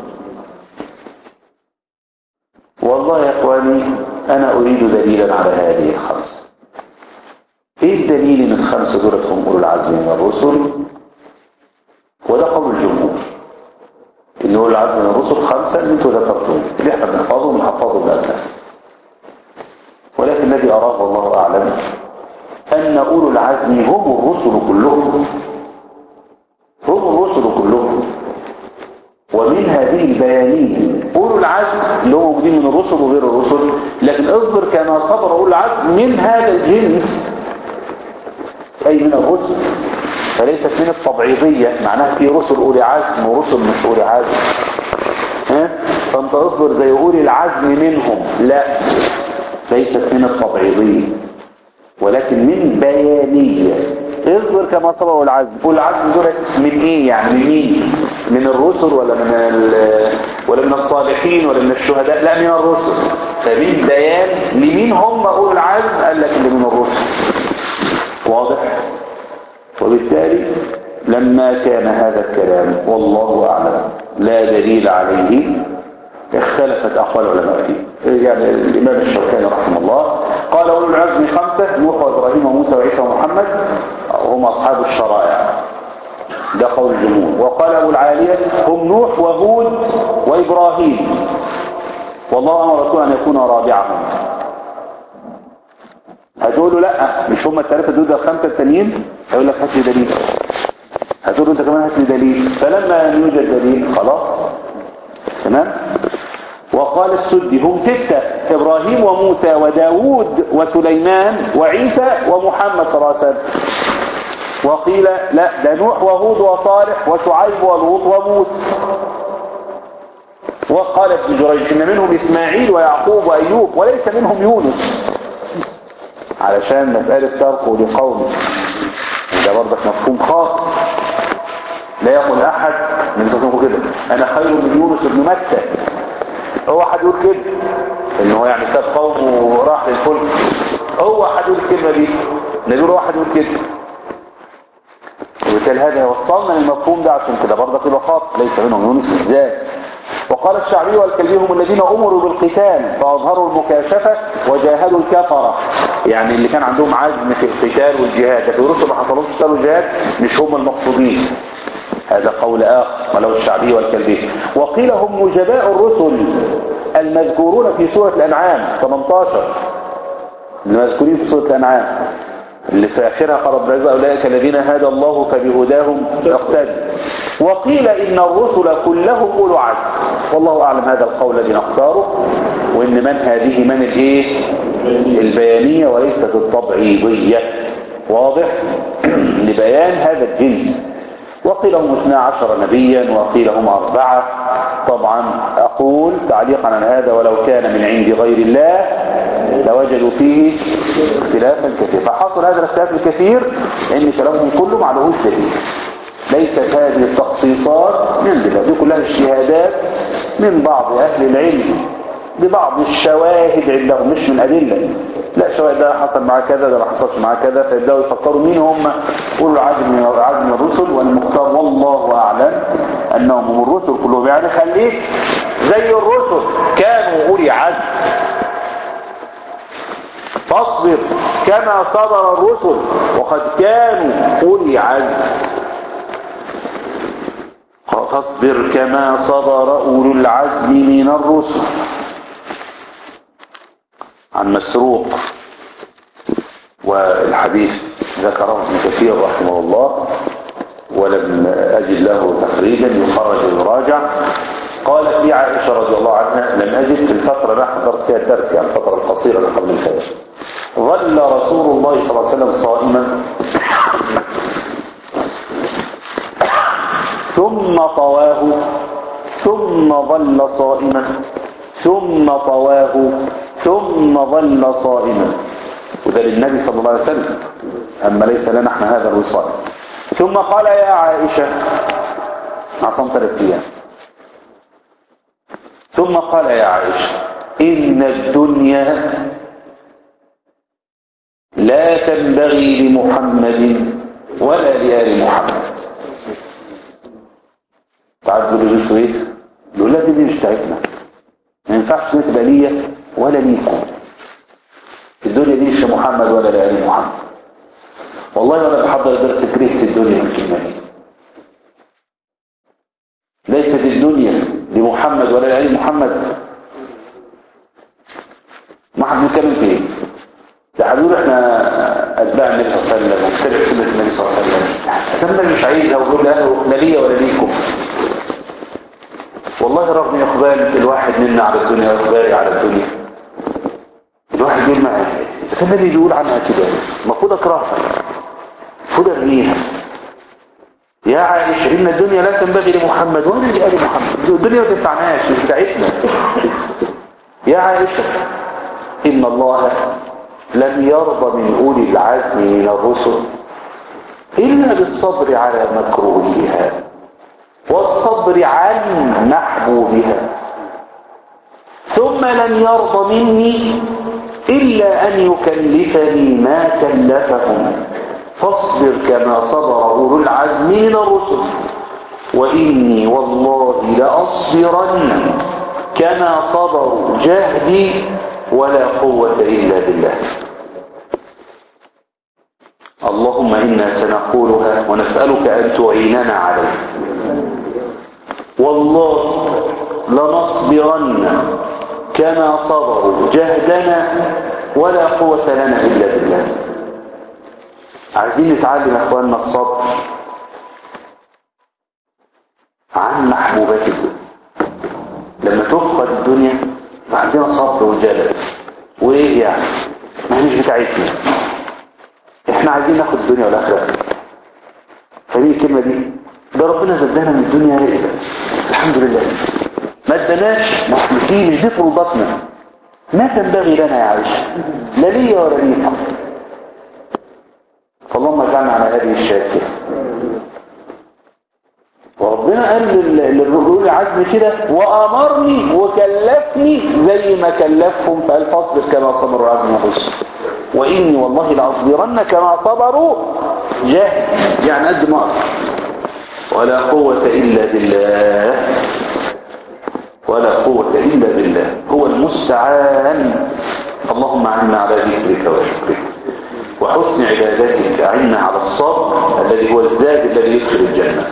والله يا اخواني انا اريد دليلا على هذه الخمسه ايه الدليل ان الخمسه دولت هم اولو العزم من الرسل وده قول الجمهور ان اولو العزم من الرسل خمسه اللي انتوا ذكرتوه اللي احنا بنحفظهم نحفظهم بأبنائنا ولكن الذي اراه والله اعلم ان اولو العزم هم الرسل كلهم هم الرسل كلهم ومن هذه البيانية أولو العزم اللي هم موجودين من الرسل وغير الرسل لكن اصبر كما صبر أولو العزم من هذا الجنس أي من الرسل فليست من التبعيضية معناها في رسل أولي عزم ورسل مش أولي عزم ها؟ فانت اصبر زي أولي العزم منهم لا ليست من التبعيضية ولكن من بيانية اصبر كما صبر أولي العزم أولي العزم دول من ايه يعني من مين من الرسل ولا من ولا من الصالحين ولا من الشهداء لا من الرسل فمن بيان لمين هم أولي العزم قال لك اللي من الرسل واضح وبالتالي لما كان هذا الكلام والله أعلم لا دليل عليه اختلفت أقوال العلماء فيه يعني الإمام الشوكاني رحمه الله قال أولو العزم خمسة نوح وإبراهيم وموسى وعيسى ومحمد هم أصحاب الشرائع ده قول الجمهور وقال أبو العالية هم نوح وهود وإبراهيم والله أمر رسول أن يكون رابعهم هتقولوا لا مش هم الثلاثة دول الخمسة التانيين هيقول لك هات لي دليل هتقولوا انت كمان هات لي دليل فلما لم يوجد دليل خلاص تمام وقال السدي هم ستة إبراهيم وموسى وداود وسليمان وعيسى ومحمد صلى الله عليه وسلم وقيل لا ده نوح وهود وصالح وشعيب ولوط وموسى وقال ابن جريج إن منهم إسماعيل ويعقوب وأيوب وليس منهم يونس علشان مسألة تركه لقومه ده برضك مفهوم خاطئ لا يقول أحد من تصنفه كده أنا خير من يونس بن متى هو حد يقول كده إن هو يعني ساب قومه وراح للفلك هو حد يقول الكلمة دي نقول واحد يقول كده وبالتالي هذا يوصلنا للمفهوم ده عشان كده برضك يبقى خاطئ ليس منهم يونس ازاي وقال الشعبي والكلبي هم الذين أمروا بالقتال فأظهروا المكاشفة وجاهدوا الكفرة يعني اللي كان عندهم عزم في القتال والجهاد لكن الرسل ما حصلوش قتال والجهاد مش هم المقصودين هذا قول آخر ولو الشعبي والكلبي وقيل هم نجباء الرسل المذكورون في سورة الأنعام 18 المذكورين في سورة الأنعام اللي في آخرها قال رب العزة أولئك الذين هدى الله فبهداهم اقتدوا وقيل إن الرسل كلهم أولو عزم والله أعلم هذا القول الذي نختاره وإن من هذه من الإيه البيانية وليست التبعيضية واضح لبيان هذا الجنس وقيل هم 12 نبيا وقيل هم أربعة طبعا أقول تعليقا عن هذا ولو كان من عند غير الله لوجدوا فيه اختلافا كثيرا فحصل هذا الاختلاف الكثير ان كلامهم كله معلومش دليل ليست هذه التخصيصات من الله دي كلها اجتهادات من بعض أهل العلم ببعض الشواهد عندهم مش من أدلة لا شواهد ده حصل مع كذا ده ما حصلش مع كذا فيبدأوا يفكروا مين هم قولوا العدل من العدل من الرسل والمختار والله أعلم أنهم هم الرسل كلهم يعني خليك زي الرسل كانوا أولي عزم فاصبر كما صبر الرسل وقد كانوا أولي عزم فاصبر كما صبر أولو العزم من الرسل عن مسروق والحديث ذكره ابن كثير رحمه الله ولم أجد له تخريجا يخرج ويراجع قالت لي عائشة رضي الله عنها لم أجد في الفترة اللي حضرت فيها الدرس يعني الفترة القصيرة اللي قبل الفجر ظل رسول الله صلى الله عليه وسلم صائما ثم طواه ثم ظل صائما ثم طواه ثم ظل صائما وده للنبي صلى الله عليه وسلم أما ليس لنا احنا هذا الوصال ثم قال يا عائشة عصام ثلاث أيام ثم قال يا عائشة إن الدنيا لا تنبغي لمحمد ولا لآل محمد تعرفوا اللي بيشوا ايه يقول لك دي مش بتاعتنا ما ينفعش تبقى ليا ولا ليكم الدنيا دي مش لمحمد ولا لآل محمد والله وانا بحضر درس كرهت الدنيا من الكلمه دي ليست الدنيا لمحمد ولا لآل محمد ما حد بيتكلم في ايه ده هنقول احنا اتباع النبي صلى الله عليه وسلم ونتبع سنه النبي صلى الله عليه وسلم انا مش عايزها واقول له لا ليا ولا ليكم والله رغم اقبال الواحد منا على الدنيا واقبالي على الدنيا الواحد يقول ما اذا كان النبي بيقول عنها كده المفروض اكرهها المفروض ارميها يا عائشة إن الدنيا لا تنبغي لمحمد ولا لآل محمد الدنيا ما تنفعناش مش بتاعتنا يا عائشة إن الله لم يرضى من أولي العزم من الرسل إلا بالصبر على مكروهها والصبر عن محبوبها ثم لم يرضى مني إلا أن يكلفني ما كلفهم فاصبر كما صبر أولو العزم من الرسل وإني والله لأصبرن كما صبروا جهدي ولا قوة إلا بالله اللهم إنا سنقولها ونسألك أن تعيننا عليه والله لنصبرن كما صبروا جهدنا ولا قوة لنا إلا بالله عايزين نتعلم يا اخواننا الصبر عن محبوبات الدنيا لما تفقد الدنيا عندنا صبر وجلد وايه يعني ما هي مش بتاعتنا احنا عايزين ناخد الدنيا والاخره فدي الكلمه دي ده ربنا زدنا من الدنيا ايه الحمد لله ما اداناش ما احنا فيه مش دي فروضاتنا ما تنبغي لنا يا عائشه لا ليا ولا ليكم فاللهم اجعلنا على هذه الشاكرة وربنا قال للرجل العزم كده وأمرني وكلفني زي ما كلفهم فقال فاصبر كما صبروا عزم الرسل وإني والله لأصبرن كما صبروا جاهد يعني قد ما أقدر ولا قوة إلا بالله ولا قوة إلا بالله هو المستعان اللهم عنا على ذكرك وشكرك وحسن عبادتك أعنا على الصبر الذي هو الزاد الذي يدخل الجنة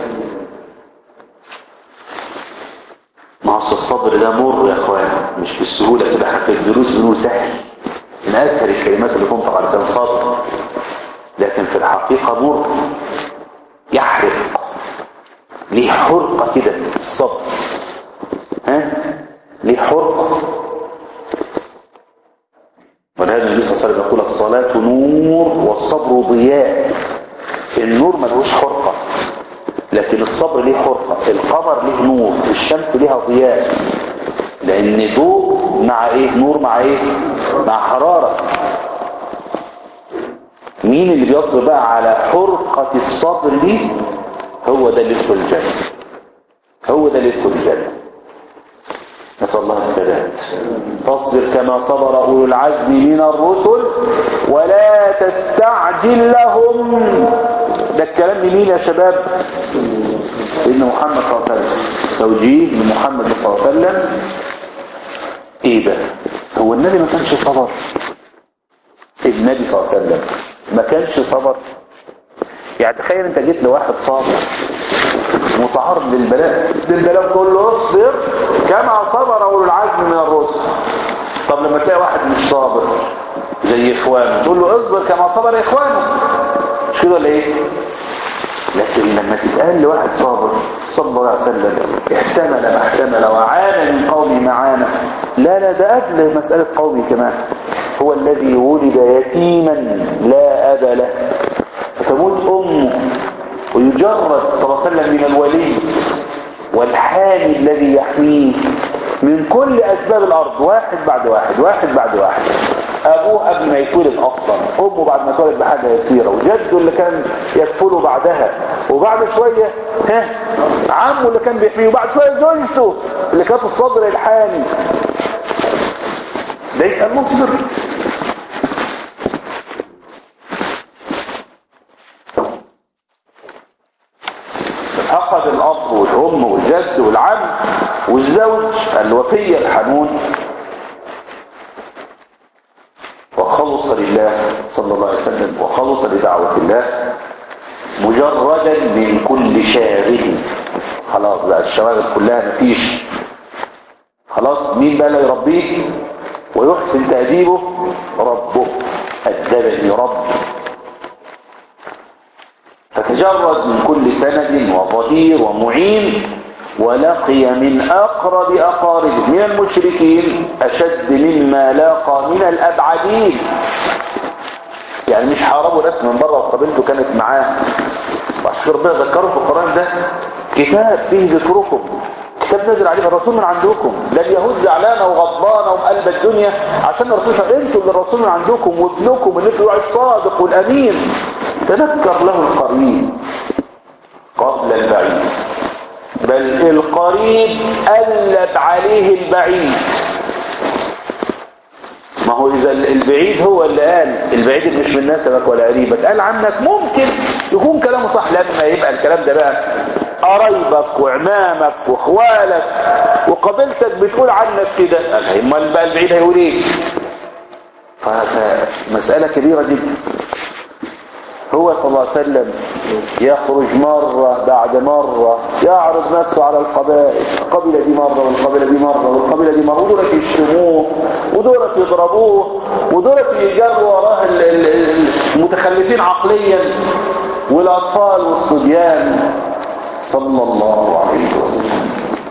معص الصبر ده مر يا اخوان مش بالسهولة كده حتى الدروس بنقول سهل من أسهل الكلمات اللي تنطق على لسان صبر لكن في الحقيقة مر يحرق ليه حرقة كده الصبر ها ليه حرقة ولهذا النبي صلى الله عليه وسلم يقول الصلاة نور والصبر ضياء النور ملهوش حرقة لكن الصبر ليه حرقة القمر ليه نور الشمس ليها ضياء لان ضوء مع ايه نور مع ايه مع حرارة مين اللي بيصبر بقى على حرقة الصبر دي هو ده اللي يدخل الجنة هو ده اللي يدخل الجنة نسأل الله الثبات فاصبر كما صبر أولو العزم من الرسل ولا تستعجل لهم ده الكلام لمين يا شباب سيدنا محمد صلى الله عليه وسلم توجيه من محمد صلى الله عليه وسلم ايه ده هو النبي ما كانش صبر النبي صلى الله عليه وسلم ما كانش صبر يعني تخيل انت جيت لواحد صابر متعرض للبلاء للبلاء تقول له اصبر كما صبر اولو العزم من الرسل طب لما تلاقي واحد مش صابر زي اخوانه تقول له اصبر كما صبر اخوانه مش كده ولا ايه لكن لما تتقال لواحد صابر صلى الله عليه وسلم احتمل ما احتمل وعانى من قومي معانا لا لا ده قبل مسألة قومي كمان هو الذي ولد يتيما لا أب له فتموت أمه ويجرد صلى الله عليه وسلم من الولي والحامي الذي يحميه من كل أسباب الأرض واحد بعد واحد واحد بعد واحد أبوه قبل ما يتولد أصلا أمه بعد ما تولد بحاجة يسيرة وجده اللي كان يكفله بعدها وبعد شوية ها عمه اللي كان بيحميه وبعد شوية زوجته اللي كانت الصدر الحامي ده يبقى المصدر فقد الأب والأم والجد والعم والزوج الوفي الحنون وخلص لله صلى الله عليه وسلم وخلص لدعوة الله مجردا من كل شاغل خلاص بقى الشواغل كلها مفيش خلاص مين بقى اللي يربيه ويحسن تأديبه ربه أدبني ربي فتجرد من كل سند وظهير ومعين ولقي من أقرب أقاربه من المشركين أشد مما لاقى من الأبعدين يعني مش حاربوا ناس من بره وقبيلته كانت معاه وعشان ربنا ذكروا في القرآن ده كتاب فيه ذكركم كتاب نزل عليه الرسول من عندكم ده اليهود زعلانه وغضبانه ومقلبه الدنيا عشان الرسول انتوا اللي الرسول من عندكم وابنكم اللي انتوا الصادق والامين تذكر له القريب قبل البعيد بل القريب قلب عليه البعيد ما هو إذا البعيد هو اللي قال البعيد اللي مش من نسبك ولا قريبك قال عنك ممكن يكون كلامه صح لما يبقى الكلام ده بقى قرايبك وعمامك واخوالك وقبيلتك بتقول عنك كده امال بقى البعيد هيقول ايه فمسألة كبيرة جدا هو صلى الله عليه وسلم يخرج مرة بعد مرة يعرض نفسه على القبائل القبيلة دي مرة والقبيلة دي مرة والقبيلة دي مرة ودولت يشتموه ودولت يضربوه ودولت يجروا وراه المتخلفين عقليا والأطفال والصبيان صلى الله عليه وسلم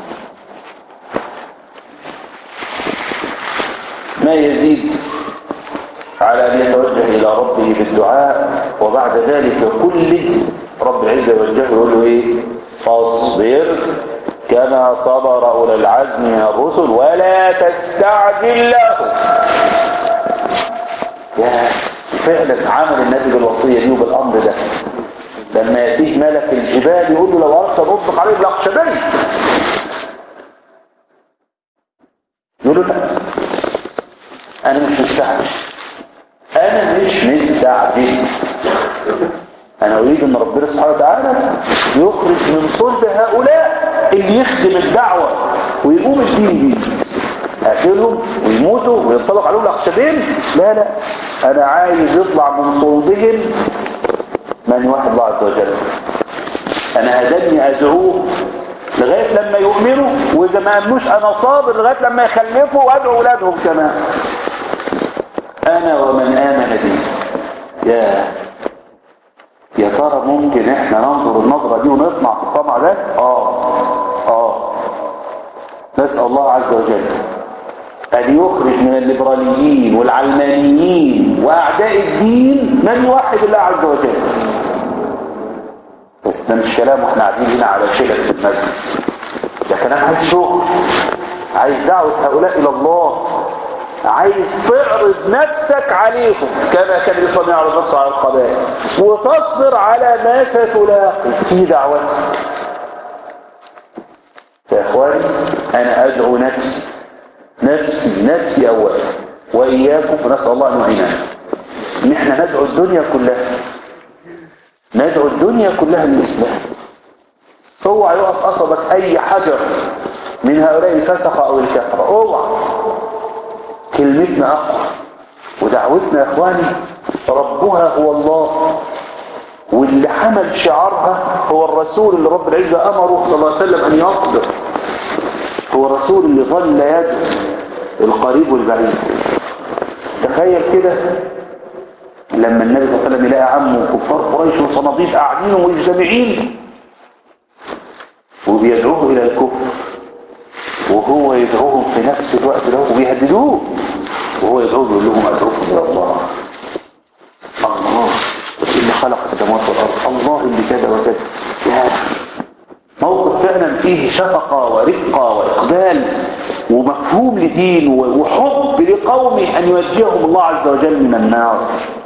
ما يزيد على أن يتوجه إلى ربه بالدعاء وبعد ذلك كله رب العزة يوجهه يقول له إيه فاصبر كما صبر أولى العزم من الرسل ولا تستعجل له يا فعلا عمل النبي بالوصية دي وبالأمر ده لما يأتيه ملك الجبال يقول له لو أردت نطلق عليه الأخشبين يقول له لا أنا مش مستعجل أنا مش مستعجل أنا أريد أن ربنا سبحانه وتعالى يخرج من صلب هؤلاء اللي يخدم الدعوة ويقوم الدين بيه أقتلهم ويموتوا وينطبق عليهم الأخشبين لا لا أنا عايز يطلع من صلبهم من يوحد الله عز وجل أنا هدني أدعوه لغاية لما يؤمنوا وإذا ما أمنوش أنا صابر لغاية لما يخلفوا وأدعو أولادهم كمان أنا ومن آمن بي يا يا ترى ممكن احنا ننظر النظرة دي ونطمع في الطمع ده اه اه نسأل الله عز وجل أن يخرج من الليبراليين والعلمانيين وأعداء الدين من يوحد الله عز وجل بس ده مش كلام واحنا قاعدين هنا على شلل في المسجد ده كلام عايز شغل عايز دعوة هؤلاء إلى الله عايز تعرض نفسك عليهم كما كان يصنع يعرض نفسه على القبائل وتصبر على ما ستلاقي في دعوتك يا اخواني انا ادعو نفسي نفسي نفسي اولا واياكم فنسال الله ان يعيننا ان احنا ندعو الدنيا كلها ندعو الدنيا كلها للاسلام اوعى يقف قصدك اي حجر من هؤلاء الفسقه او الكفره اوعى كلمتنا اقوى ودعوتنا يا اخواني ربها هو الله واللي حمل شعارها هو الرسول اللي رب العزة أمره صلى الله عليه وسلم أن يصبر هو الرسول اللي ظل يدعو القريب والبعيد تخيل كده لما النبي صلى الله عليه وسلم يلاقي عمه كفار قريش وصناديد قاعدين ومجتمعين وبيدعوه إلى الكفر وهو يدعوهم في نفس الوقت ده وبيهددوه وهو يدعوه يقول لهم أدعوكم إلى الله الله اللي خلق السماوات والأرض الله اللي كذا وكذا يا موقف فعلا فيه شفقة ورقة وإقبال ومفهوم لدين وحب لقومه أن يوجههم الله عز وجل من النار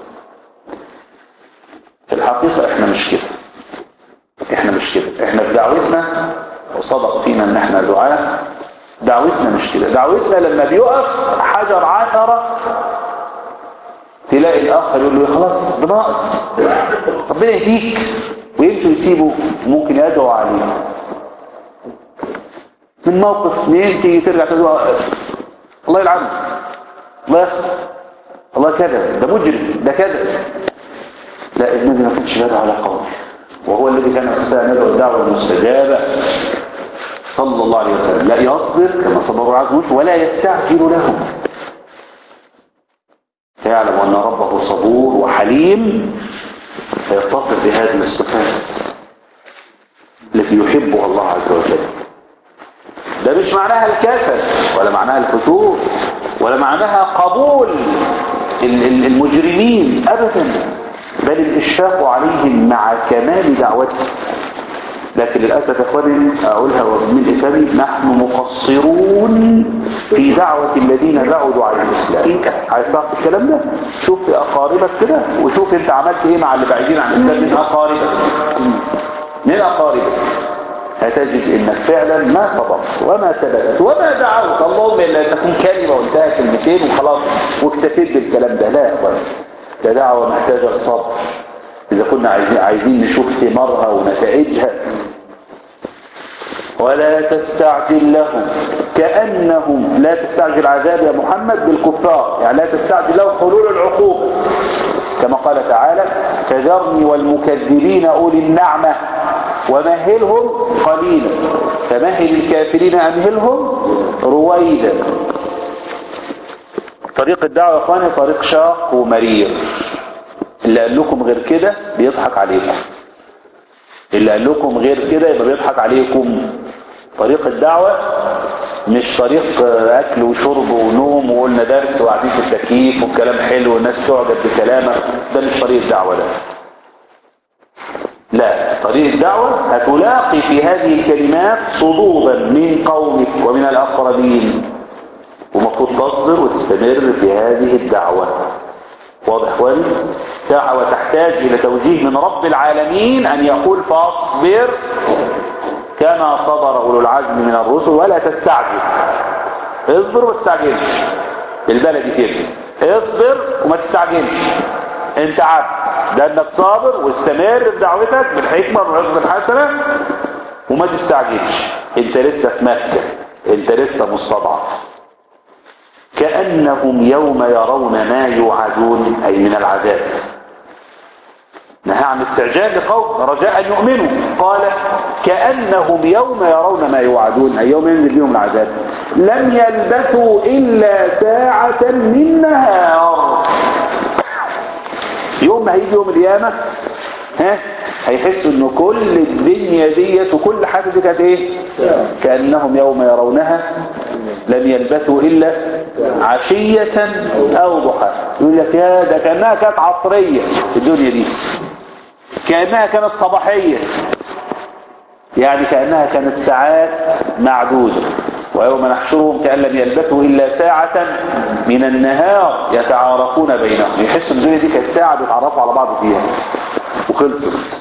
في الحقيقة احنا مش كده احنا مش كده احنا في دعوتنا وصدق فينا ان احنا دعاء دعوتنا مش كده دعوتنا لما بيقف حجر عثرة تلاقي الاخر يقول له خلاص بناقص ربنا يهديك ويمشي ويسيبه ممكن يدعو عليه من موقف اثنين تيجي ترجع تدعو الله يلعنه الله يخلق الله كذا ده مجرم ده كذا لا النبي ما كانش يدعو على قومه وهو الذي كان يستطيع ان يدعو الدعوه المستجابه صلى الله عليه وسلم لا يصبر كما صبر عز ولا يستعجل لهم يعلم أن ربه صبور وحليم فيتصف بهذه الصفات التي يحبها الله عز وجل ده مش معناها الكسل ولا معناها الفتور ولا معناها قبول المجرمين أبدا بل الإشفاق عليهم مع كمال دعوتهم لكن للأسف يا أخواني أقولها من إفادي نحن مقصرون في دعوة الذين بعدوا عن الإسلام عايز تعرف الكلام ده شوف في أقاربك كده وشوف أنت عملت إيه مع اللي بعيدين عن الإسلام من أقاربك من أقاربك هتجد انك فعلا ما صبرت وما ثبت وما دعوت اللهم الا ان تكون كلمه وانتهى كلمتين وخلاص واكتفيت بالكلام ده لا يا اخوان ده دعوه محتاجه لصبر إذا كنا عايزين, عايزين نشوف ثمارها ونتائجها ولا تستعجل لهم كأنهم لا تستعجل عذاب يا محمد بالكفار يعني لا تستعجل لهم حلول العقوبة كما قال تعالى فذرني والمكذبين أولي النعمة ومهلهم قليلا فمهل الكافرين أمهلهم رويدا طريق الدعوة يا اخواني طريق شاق ومرير اللي قال لكم غير كده بيضحك عليكم اللي قال لكم غير كده يبقى بيضحك عليكم طريق الدعوة مش طريق اكل وشرب ونوم وقلنا درس وقاعدين في التكييف والكلام حلو والناس تعجب بكلامك ده مش طريق الدعوة ده لا طريق الدعوة هتلاقي في هذه الكلمات صدودا من قومك ومن الأقربين ومفروض تصبر وتستمر في هذه الدعوة واضح اخواني دعوة تحتاج الى توجيه من رب العالمين ان يقول فاصبر كما صبر اولو العزم من الرسل ولا تستعجل اصبر وما تستعجلش البلدي كده اصبر وما تستعجلش انت عبد ده انك صابر واستمر في دعوتك بالحكمة والعزم الحسنة وما تستعجلش انت لسه في مكة انت لسه مستضعف كأنهم يوم يرون ما يوعدون أي من العذاب نهى عن استعجال لقوم رجاء أن يؤمنوا قال كأنهم يوم يرون ما يوعدون أي يوم ينزل بهم العذاب لم يلبثوا إلا ساعة من نهار يوم ما هيجي يوم القيامة ها هيحسوا ان كل الدنيا ديت وكل حاجة دي كانت ايه كأنهم يوم يرونها لم يلبثوا إلا عشية أو ضحى يقول لك يا ده كأنها كانت عصرية في الدنيا دي كأنها كانت صباحية يعني كأنها كانت ساعات معدودة ويوم نحشرهم كأن لم يلبثوا إلا ساعة من النهار يتعارفون بينهم يحسوا الدنيا دي كانت ساعة بيتعرفوا على بعض فيها وخلصت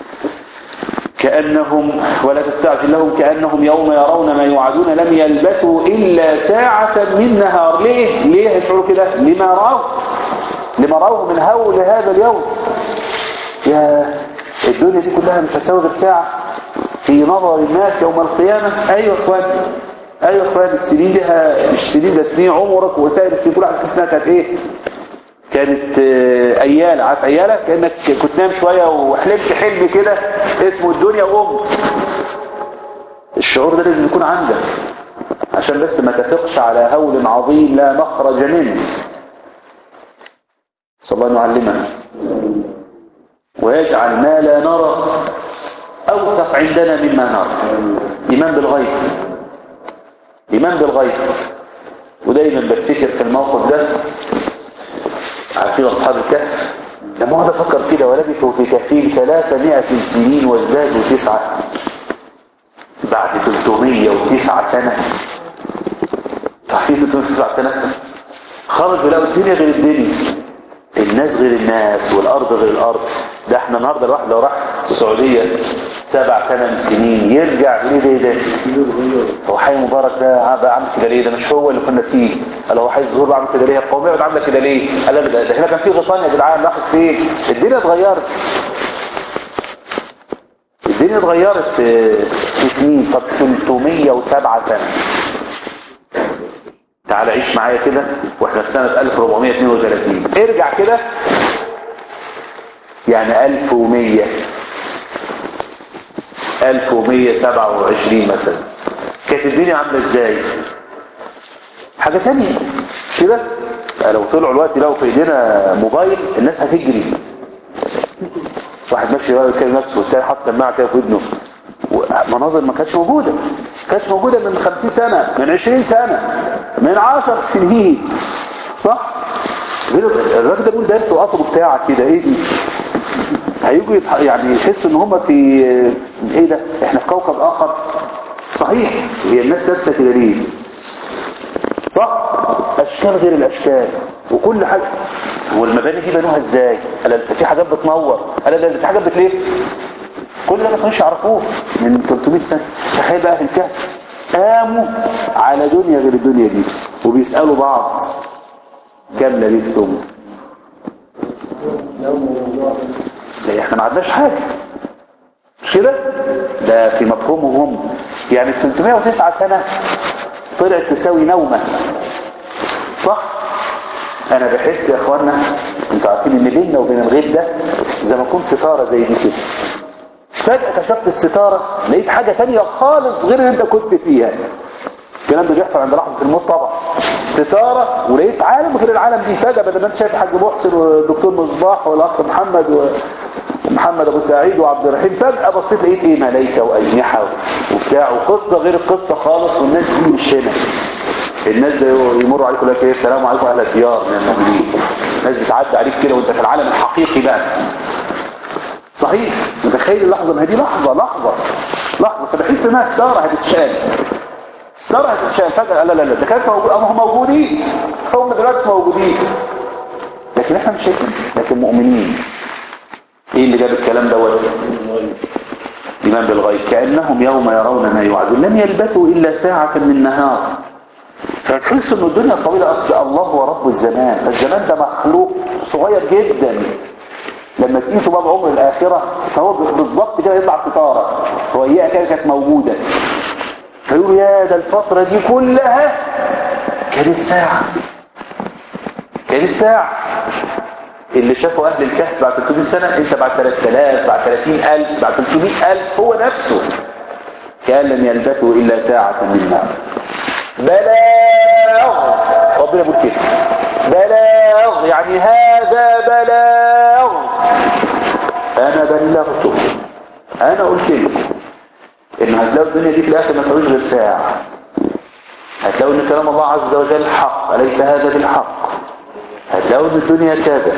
كأنهم ولا تستعجل لهم كأنهم يوم يرون ما يوعدون لم يلبثوا إلا ساعة من نهار ليه؟ ليه يشعروا كده؟ لما رأوا لما رأوه من هول هذا اليوم يا الدنيا دي كلها مش هتساوي غير ساعة في نظر الناس يوم القيامة أيوة اخوان أيوة اخوان السنين دي مش سنين ده سنين عمرك وسائر السنين كل واحد تحس انها كانت ايه كانت ايالة عارف ايالة كأنك كنت نام شوية وحلمت حلم كده اسمه الدنيا وقمت الشعور ده لازم يكون عندك عشان بس ما تثقش على هول عظيم لا مخرج منه صلى الله يعلمنا ويجعل ما لا نرى أوثق عندنا مما نرى إيمان بالغيب إيمان بالغيب ودايما بفتكر في الموقف ده عارفين أصحاب الكهف لما هذا فكر كده ولبثوا في كهفهم 300 سنين وازدادوا تسعة بعد 309 سنة تعرفين 309 سنة خرجوا لقوا الدنيا غير الدنيا الناس غير الناس والأرض غير الأرض ده احنا النهاردة الواحد لو راح السعودية سبع ثمان سنين يرجع يقول ايه ده هو حي مبارك ده بقى عامل كده ليه ده مش هو اللي كنا فيه قال هو حي الظهور عامل كده ليه القومية بقت عامله كده ليه قال ده ده هنا كان في غطان يا جدعان راحت فين الدنيا اتغيرت الدنيا اتغيرت في, في سنين طب 307 سنة تعال عيش معايا كده واحنا في سنة 1432 ارجع كده يعني 1100 1127 مثلا كانت الدنيا عاملة ازاي حاجة تانية مش كده لو طلعوا الوقت لو في ايدينا موبايل الناس هتجري واحد ماشي بقى يتكلم نفسه والتاني حاطط سماعه كده في ودنه مناظر ما كانتش موجودة ما كانتش موجودة من 50 سنة من 20 سنة من 10 سنين صح الراجل ده بيقول درس وقصده بتاعك كده ايه دي هيجوا يتح... يعني يحسوا ان هم في ايه ده احنا في كوكب اخر صحيح هي الناس لابسه كده ليه صح اشكال غير الاشكال وكل حاجه والمباني دي بنوها ازاي قال في حاجات بتنور قال ده في حاجات بتلف كل ده ما كانوش يعرفوه من 300 سنه تخيل بقى في الكهف قاموا على دنيا غير الدنيا دي وبيسالوا بعض كم لبثتم لا احنا ما عندناش حاجة مش كده ده في مفهومهم هم يعني 309 سنة طلعت تساوي نومة صح انا بحس يا اخوانا انتوا عارفين ان بيننا وبين الغيب ده زي ما يكون ستارة زي دي كده فجأة كشفت الستارة لقيت حاجة تانية خالص غير اللي انت كنت فيها الكلام ده بيحصل عند لحظة الموت طبعا ستارة ولقيت عالم غير العالم دي فجأة بدل ما انت شايف حاج محسن والدكتور مصباح والاخ محمد و... محمد ابو سعيد وعبد الرحيم فجأة بصيت لقيت ايه ملايكة واجنحة وبتاع وقصة غير القصة خالص والناس دي مش هنا الناس ده يمروا عليكم لك ايه السلام عليكم اهل الديار من المؤمنين الناس بتعدي عليك كده وانت في العالم الحقيقي بقى صحيح متخيل اللحظة ما هي دي لحظة لحظة لحظة فبحس انها ستارة هتتشال ستارة هتتشال فجأة لا لا لا ده كانت هم موجودين هم دلوقتي موجودين لكن احنا مش شايفين لكن مؤمنين ايه اللي جاب الكلام دوت ايمان بالغيب كانهم يوم يرون ما يوعدون لم يلبثوا الا ساعه من نهار فتحس ان الدنيا طويله اصل الله هو رب الزمان الزمان ده مخلوق صغير جدا لما تقيسوا بقى بعمر الاخره فهو بالظبط كده يطلع ستاره هو اياها كده كانت موجوده فيقولوا يا ده الفتره دي كلها كانت ساعه كانت ساعه اللي شافوا أهل الكهف بعد 300 سنة انت بعد 3000 بعد 30000 بعد 300000 هو نفسه كان لم يلبثوا إلا ساعة من نار بلاغ ربنا بيقول كده بلاغ يعني هذا بلاغ أنا بلغتكم أنا قلت لكم إن هتلاقوا الدنيا دي في الآخر ما تساويش غير ساعة هتلاقوا إن كلام الله عز وجل حق أليس هذا بالحق هتلاقوا ان الدنيا كذا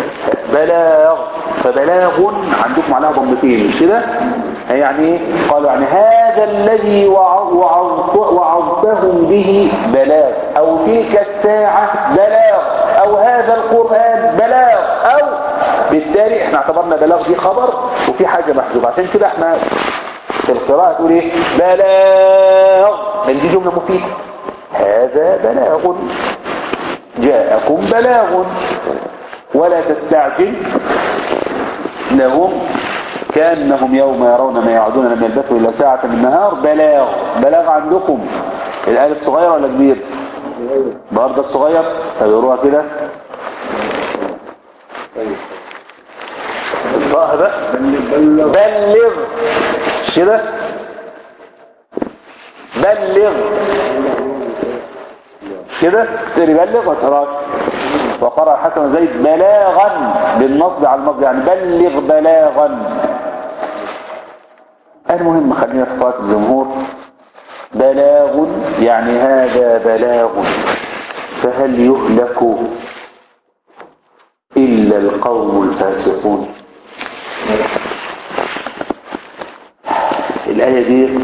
بلاغ فبلاغ عندكم عليها ضمتين مش كده يعني ايه قالوا يعني هذا هذا الذي وعظتهم به بلاغ أو تلك الساعة بلاغ أو هذا القرآن بلاغ أو بالتالي احنا اعتبرنا بلاغ دي خبر وفي حاجة محذوفة عشان كده احنا في القراءة تقول ايه بلاغ من دي جملة مفيدة هذا بلاغ جاءكم بلاغ ولا تستعجل لهم كأنهم يوم يرون ما يعدون لم يلبثوا إلا ساعة من النهار بلاغ بلاغ عندكم الألف صغير ولا كبير بردك صغير فيقروها كده الطاء بقى بلغ مش كده بلغ مش كده تقري بلغ ما تقراش وقرأ الحسن زيد بلاغا بالنصب على المصب يعني بلغ بلاغا المهم خلينا في قراءة الجمهور بلاغ يعني هذا بلاغ فهل يهلك إلا القوم الفاسقون الآية دي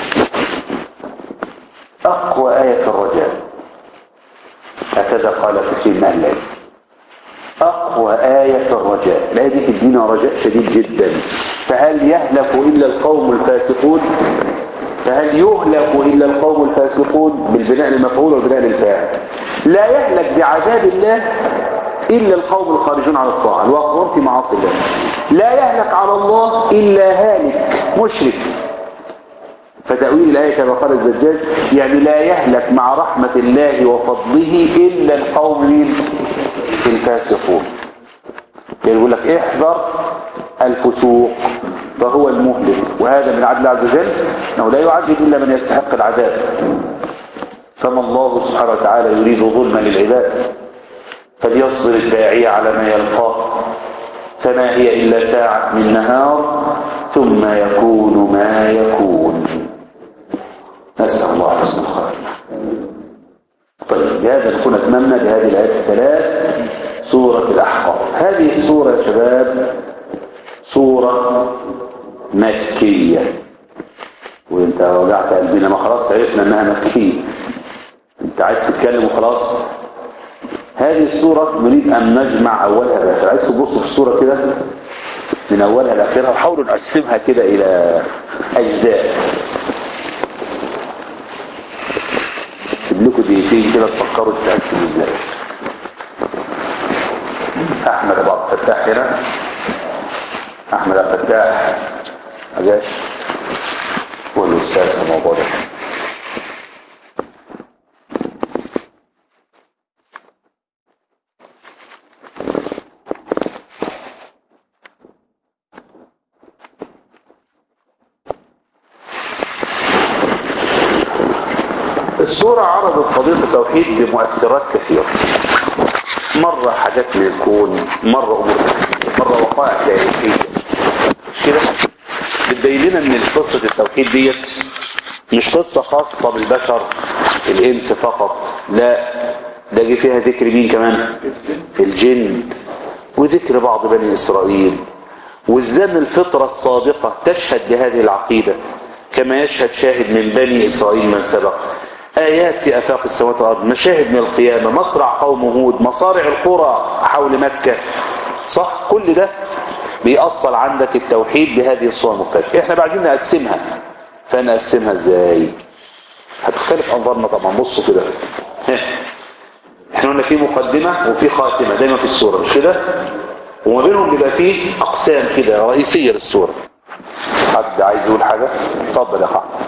أقوى آية في الرجاء هكذا قال كثير من أهل العلم أقوى آية في الرجاء الآية دي تدينا رجاء شديد جدا فهل يهلك إلا القوم الفاسقون فهل يهلك إلا القوم الفاسقون بالبناء للمفعول والبناء للفاعل لا يهلك بعذاب الله إلا القوم الخارجون على الطاعة الواقعون في معاصي الله لا يهلك على الله إلا هالك مشرك فتأويل الآية كما قال الزجاج يعني لا يهلك مع رحمة الله وفضله إلا القوم مين؟ الفاسقون يقول لك احذر الفسوق فهو المهلك وهذا من عدل عز وجل انه لا يعذب الا من يستحق العذاب فما الله سبحانه وتعالى يريد ظلما للعباد فليصبر الداعي على ما يلقاه فما هي الا ساعه من نهار ثم يكون ما يكون نسال الله حسن الخاتمه طيب بهذا نكون اتممنا بهذه الايات الثلاث سوره الاحقاف هذه السوره يا شباب سوره مكيه وانت وجعت قلبنا ما خلاص عرفنا انها مكيه انت عايز تتكلم وخلاص هذه السورة نريد أن نجمع أولها لآخرها عايز تبصوا في السورة كده من أولها لآخرها وحاولوا نقسمها كده إلى أجزاء سيب لكم دقيقتين كده تفكروا تقسم ازاي أحمد أبو عبد الفتاح هنا أحمد عبد الفتاح ما جاش هو الأستاذ في الموضوع ده السورة عرضت قضية التوحيد بمؤثرات كثيرة مرة حاجات من الكون مرة أمور تاريخية مرة وقائع تاريخية مش كده بتبين لنا ان قصة التوحيد ديت مش قصة خاصة بالبشر الإنس فقط لا ده جه فيها ذكر مين كمان الجن وذكر بعض بني إسرائيل والزن الفطرة الصادقة تشهد بهذه العقيدة كما يشهد شاهد من بني إسرائيل من سبق آيات في أفاق السماوات والأرض مشاهد من القيامة مصرع قوم هود مصارع القرى حول مكة صح كل ده بيأصل عندك التوحيد بهذه الصور المختلفة احنا عايزين نقسمها فنقسمها ازاي هتختلف انظارنا طبعا بصوا كده احنا قلنا في مقدمة وفي خاتمة دايما في الصورة مش كده وما بينهم بيبقى فيه اقسام كده رئيسية للصورة حد عايز يقول حاجة اتفضل يا حق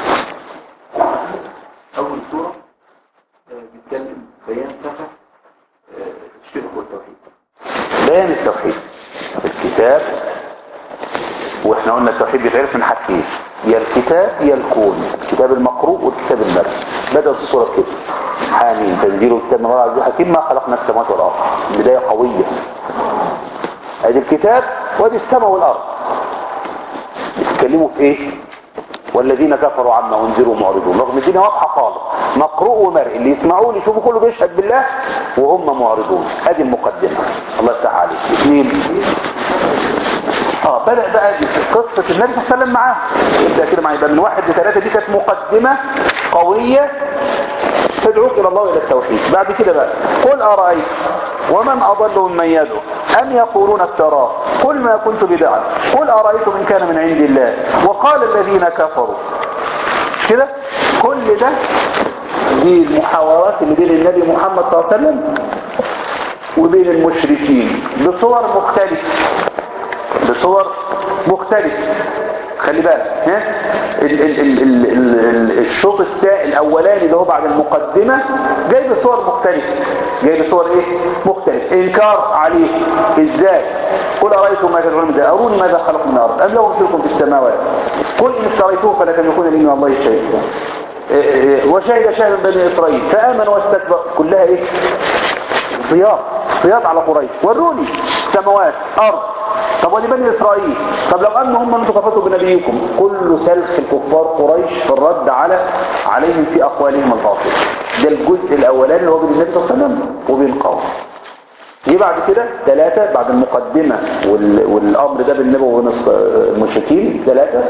أول سورة بيتكلم بيان صفة الشرك والتوحيد بيان التوحيد الكتاب واحنا قلنا التوحيد بيتعرف من حاجتين يا الكتاب يا الكون الكتاب المقروء والكتاب المرئي بدأت الصورة كده حامين تنزيل الكتاب من الله عز وجل حكيم ما خلقنا السماوات والأرض بداية قوية ادي الكتاب وادي السماء والأرض بيتكلموا في ايه والذين كفروا عما انذروا معرضون رغم الدنيا واضحه خالص مقروء ومرئي اللي يسمعوه اللي يشوفوا كله بيشهد بالله وهم معرضون ادي المقدمه الله يفتح عليك اثنين اه بدأ بقى قصة النبي صلى الله عليه وسلم معاه يبدأ كده معاه يبقى من واحد لثلاثة دي كانت مقدمة قوية تدعوك إلى الله إلى التوحيد بعد كده بقى قل أرأيت ومن أضل ممن يدعو أم يقولون افتراه قل ما كنت بدعا قل أرأيتم إن كان من عند الله وقال الذين كفروا كده كل ده دي المحاورات اللي بين النبي محمد صلى الله عليه وسلم وبين المشركين بصور مختلفة بصور مختلفة خلي بالك ها ال ال ال ال ال الشوط التا الاولاني اللي هو بعد المقدمة جاي بصور مختلفة جاي بصور ايه مختلفة انكار عليه ازاي قل ارأيتم ما تدعون من ده اروني ماذا خلق من الارض ام لهم شرك في السماوات قل ان افتريتوه فلا تملكون لي من الله شيئا وشهد شاهد بني اسرائيل فامن واستكبر كلها ايه صياط صياط على قريش وروني سماوات ارض طب ولبني اسرائيل طب لو ان هم انتم كفرتوا بنبيكم كل سلخ الكفار قريش في الرد على عليهم في اقوالهم الباطله ده الجزء الاولاني اللي هو بين النبي صلى الله عليه وسلم وبين قومه جه بعد كده ثلاثة بعد المقدمة وال... والأمر ده بالنبي وبين المشركين ثلاثة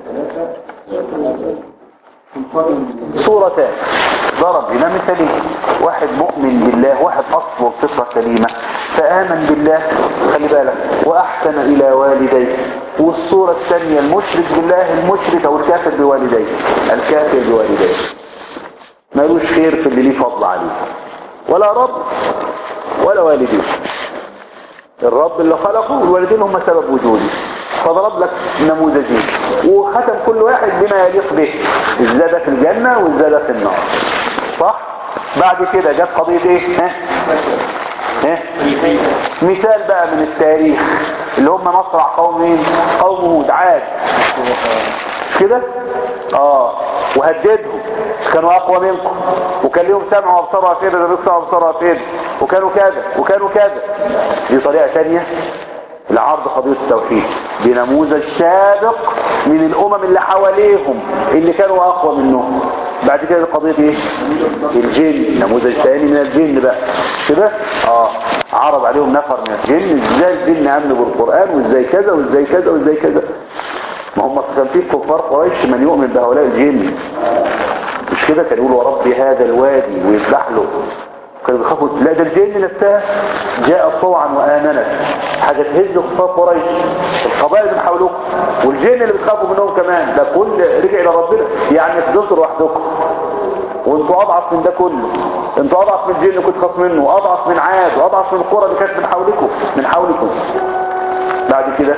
صورتان ضرب هنا مثالين واحد مؤمن بالله واحد أصله الفطرة سليمة فآمن بالله خلي بالك وأحسن إلى والديه والصورة الثانية المشرك بالله المشرك أو الكافر بوالديه الكافر بوالديه مالوش خير في اللي ليه فضل عليه ولا رب ولا والديه الرب اللي خلقه والوالدين هم سبب وجوده فضرب لك نموذجين وختم كل واحد بما يليق به ازاي ده في الجنة وازاي ده في النار صح بعد كده جت قضية ايه ها ها مثال بقى من التاريخ اللي هم مصرع قوم مين قوم هود عاد مش كده اه وهددهم كانوا اقوى منكم وكان لهم سمع وابصار وافئده ده بيكسر ابصار وافئده وكانوا كذا وكانوا كذا دي طريقه ثانيه لعرض قضيه التوحيد بنموذج سابق من الامم اللي حواليهم اللي كانوا اقوى منهم بعد كده قضيه ايه الجن نموذج ثاني من الجن بقى كده اه عرض عليهم نفر من الجن ازاي الجن امنوا بالقران وازاي كذا وازاي كذا وازاي كذا ما هم كان في كفار قريش من يؤمن بهؤلاء الجن مش كده كان يقولوا ربي هذا الوادي ويذبح له كانوا بيخافوا لا ده الجن نفسها جاءت طوعا وامنت حاجه تهز كفار قريش القبائل اللي حولكم والجن اللي بتخافوا منهم كمان ده كل رجع الى ربنا يعني فضلتوا لوحدكم وانتوا اضعف من ده كله انتوا اضعف من الجن اللي كنت خاف منه واضعف من عاد واضعف من القرى اللي كانت من حولكم من حولكم بعد كده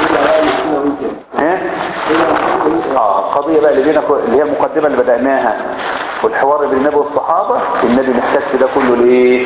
ها اه القضيه بقى اللي بينك اللي هي المقدمه اللي بدأناها والحوار بين النبي والصحابة النبي محتاج في ده كله لايه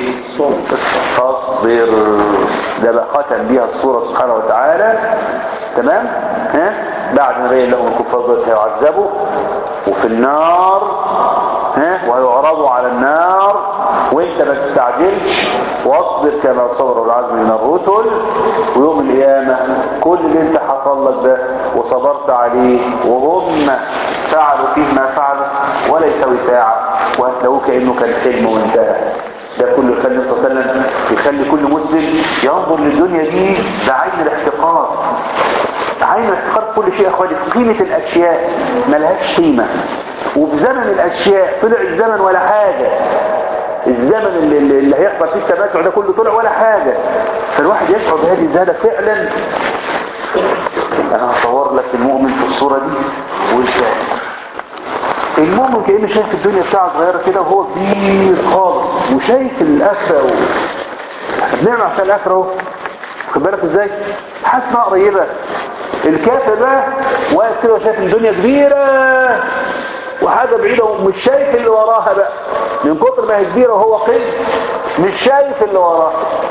اصبر ده بقى ختم بيها الصورة سبحانه وتعالى تمام ها بعد ما بين لهم الكفار دول هيعذبوا وفي النار ها وهيعرضوا على النار وانت ما تستعجلش واصبر كما صبر العزم من الرسل ويوم القيامة كل اللي انت حصل لك ده وصبرت عليه وهم فعلوا فيه ما فعلوا ولا يساوي ساعة وهتلاقوه كأنه كان حلم وانتهى ده كله يخلي النبي صلى الله عليه وسلم يخلي كل مسلم ينظر للدنيا دي بعين الاحتقار عين الاحتقار كل شيء يا اخواني قيمة الاشياء ملهاش قيمة وفي زمن الاشياء طلع الزمن ولا حاجة الزمن اللي, اللي هيحصل فيه التمتع ده كله طلع ولا حاجة فالواحد يشعر بهذه الزهدة فعلا انا هصور لك المؤمن في الصورة دي والكافر المؤمن كأنه شايف الدنيا بتاعه صغيرة كده وهو كبير خالص وشايف الآخرة و... بنعمة عشان الآخرة اهو واخد بالك ازاي حاسس انها قريبة الكافر بقى واقف كده وشايف الدنيا كبيرة وحاجة بعيدة ومش شايف اللي وراها بقى من كتر ما هي كبيرة وهو قل مش شايف اللي وراها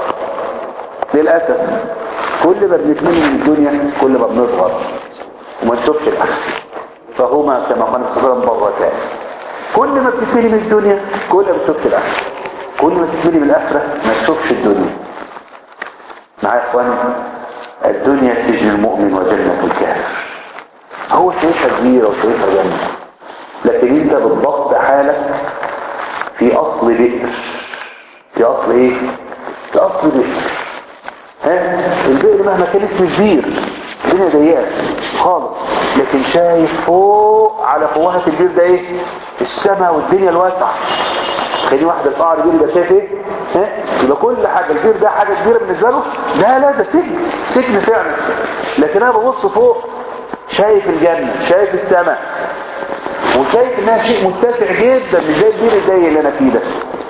للأسف كل ما بنتمنى من الدنيا كل ما بنصغر وما نشوفش الآخر فهما كما قال الصلاة ضرتان كل ما بتتمني من الدنيا كل ما بتشوفش الآخر كل ما تتمني من الآخرة ما تشوفش الدنيا معايا يا اخواني الدنيا سجن المؤمن وجنة الكافر هو شايفها كبيرة وشايفها جنة لكن انت بالضبط حالك في اصل بئر في اصل ايه في اصل بئر ها البئر مهما كان اسم كبير الدنيا ضيقه خالص لكن شايف فوق على فوهة البير ده ايه السماء والدنيا الواسعة خلي واحد القعر البير ده شايف ايه ها يبقى كل حاجة البير ده حاجة كبيرة بالنسبة له لا لا ده سجن سجن فعلا لكن انا ببص فوق شايف الجنة شايف السماء وشايف انها شيء متسع جدا مش زي البير الضيق اللي انا فيه ده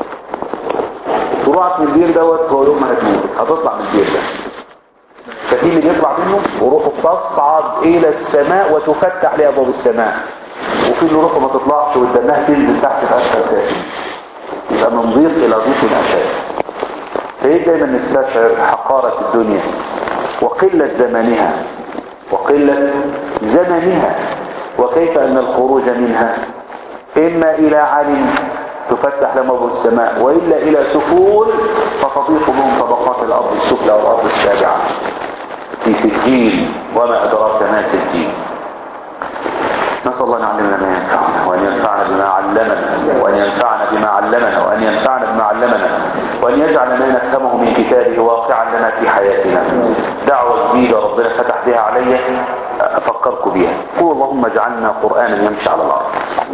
طلعت من البير دوت هو يوم ما هتموت هتطلع من البير ده ففي اللي بيطلع منه وروحه تصعد الى السماء وتفتح لها ابواب السماء وفي اللي روحه ما تطلعش وتدناها تنزل تحت في اسفل ساكن يبقى من ضيق الى ضيق اشد فهي دايما نستشعر حقارة الدنيا وقلة زمانها وقلة زمنها وكيف ان الخروج منها اما الى علم تفتح لهم ابواب السماء والا الى سفول فتضيق بهم طبقات الارض السفلى والارض السابعه في سجين وما ادراك ما سجين نسال الله ان يعلمنا ما ينفعنا وان ينفعنا بما علمنا وان ينفعنا بما علمنا وان ينفعنا بما علمنا وان يجعل ما نفهمه من كتابه واقعا لنا في حياتنا دعوه جديده ربنا فتح بها علي افكركم بها قول اللهم اجعلنا قرانا يمشي على الارض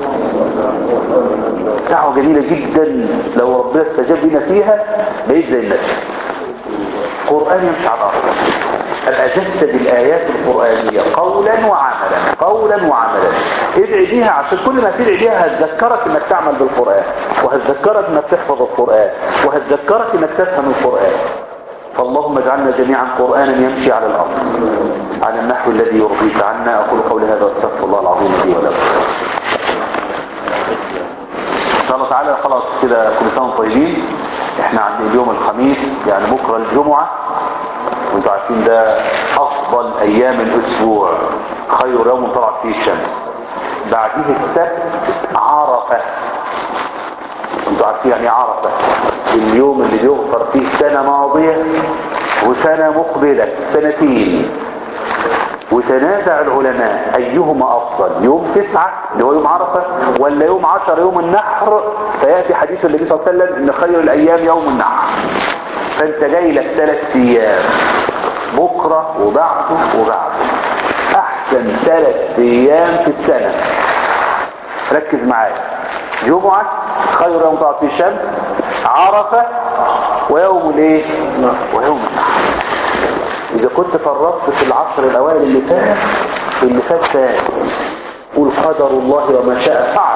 دعوة جميلة جدا لو ربنا استجاب لنا فيها بقيت زي النبي قرآن يمشي على الأرض أبقى جسد الآيات القرآنية قولا وعملا قولا وعملا ادعي بيها عشان كل ما تدعي بيها هتذكرك انك تعمل بالقرآن وهتذكرك انك تحفظ القرآن وهتذكرك انك تفهم القرآن فاللهم اجعلنا جميعا قرآنا يمشي على الأرض على النحو الذي يرضيك عنا أقول قولي هذا واستغفر الله العظيم لي ولكم ان شاء الله تعالى خلاص كده كل سنه وانتم طيبين احنا عند اليوم الخميس يعني بكره الجمعه وانتم عارفين ده افضل ايام الاسبوع خير يوم طلعت فيه الشمس بعديه السبت عرفه انتم عارفين يعني عرفه اليوم اللي بيغفر فيه سنه ماضيه وسنه مقبله سنتين وتنازع العلماء ايهما افضل يوم تسعة اللي هو يوم عرفة ولا يوم عشر يوم النحر فيأتي حديث النبي صلى الله عليه وسلم ان خير الايام يوم النحر فانت جاي لك ثلاث ايام بكرة وبعده وبعده احسن ثلاث ايام في السنة ركز معايا جمعة خير يوم طلعت فيه الشمس عرفة ويوم الايه ويوم النحر إذا كنت فرطت في العشر الأوائل اللي فات اللي فات فات قول قدر الله وما شاء فعل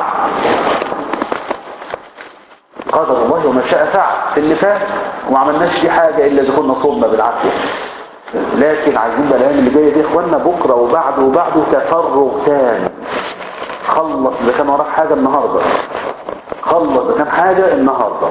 قدر الله وما شاء فعل في اللي فات وما عملناش فيه حاجة إلا إذا كنا صومنا بالعافية لكن عايزين بقى الأيام اللي جاية دي إخواننا بكرة وبعده وبعده تفرغ تام خلص إذا كان وراك حاجة النهاردة خلص إذا كان حاجة النهاردة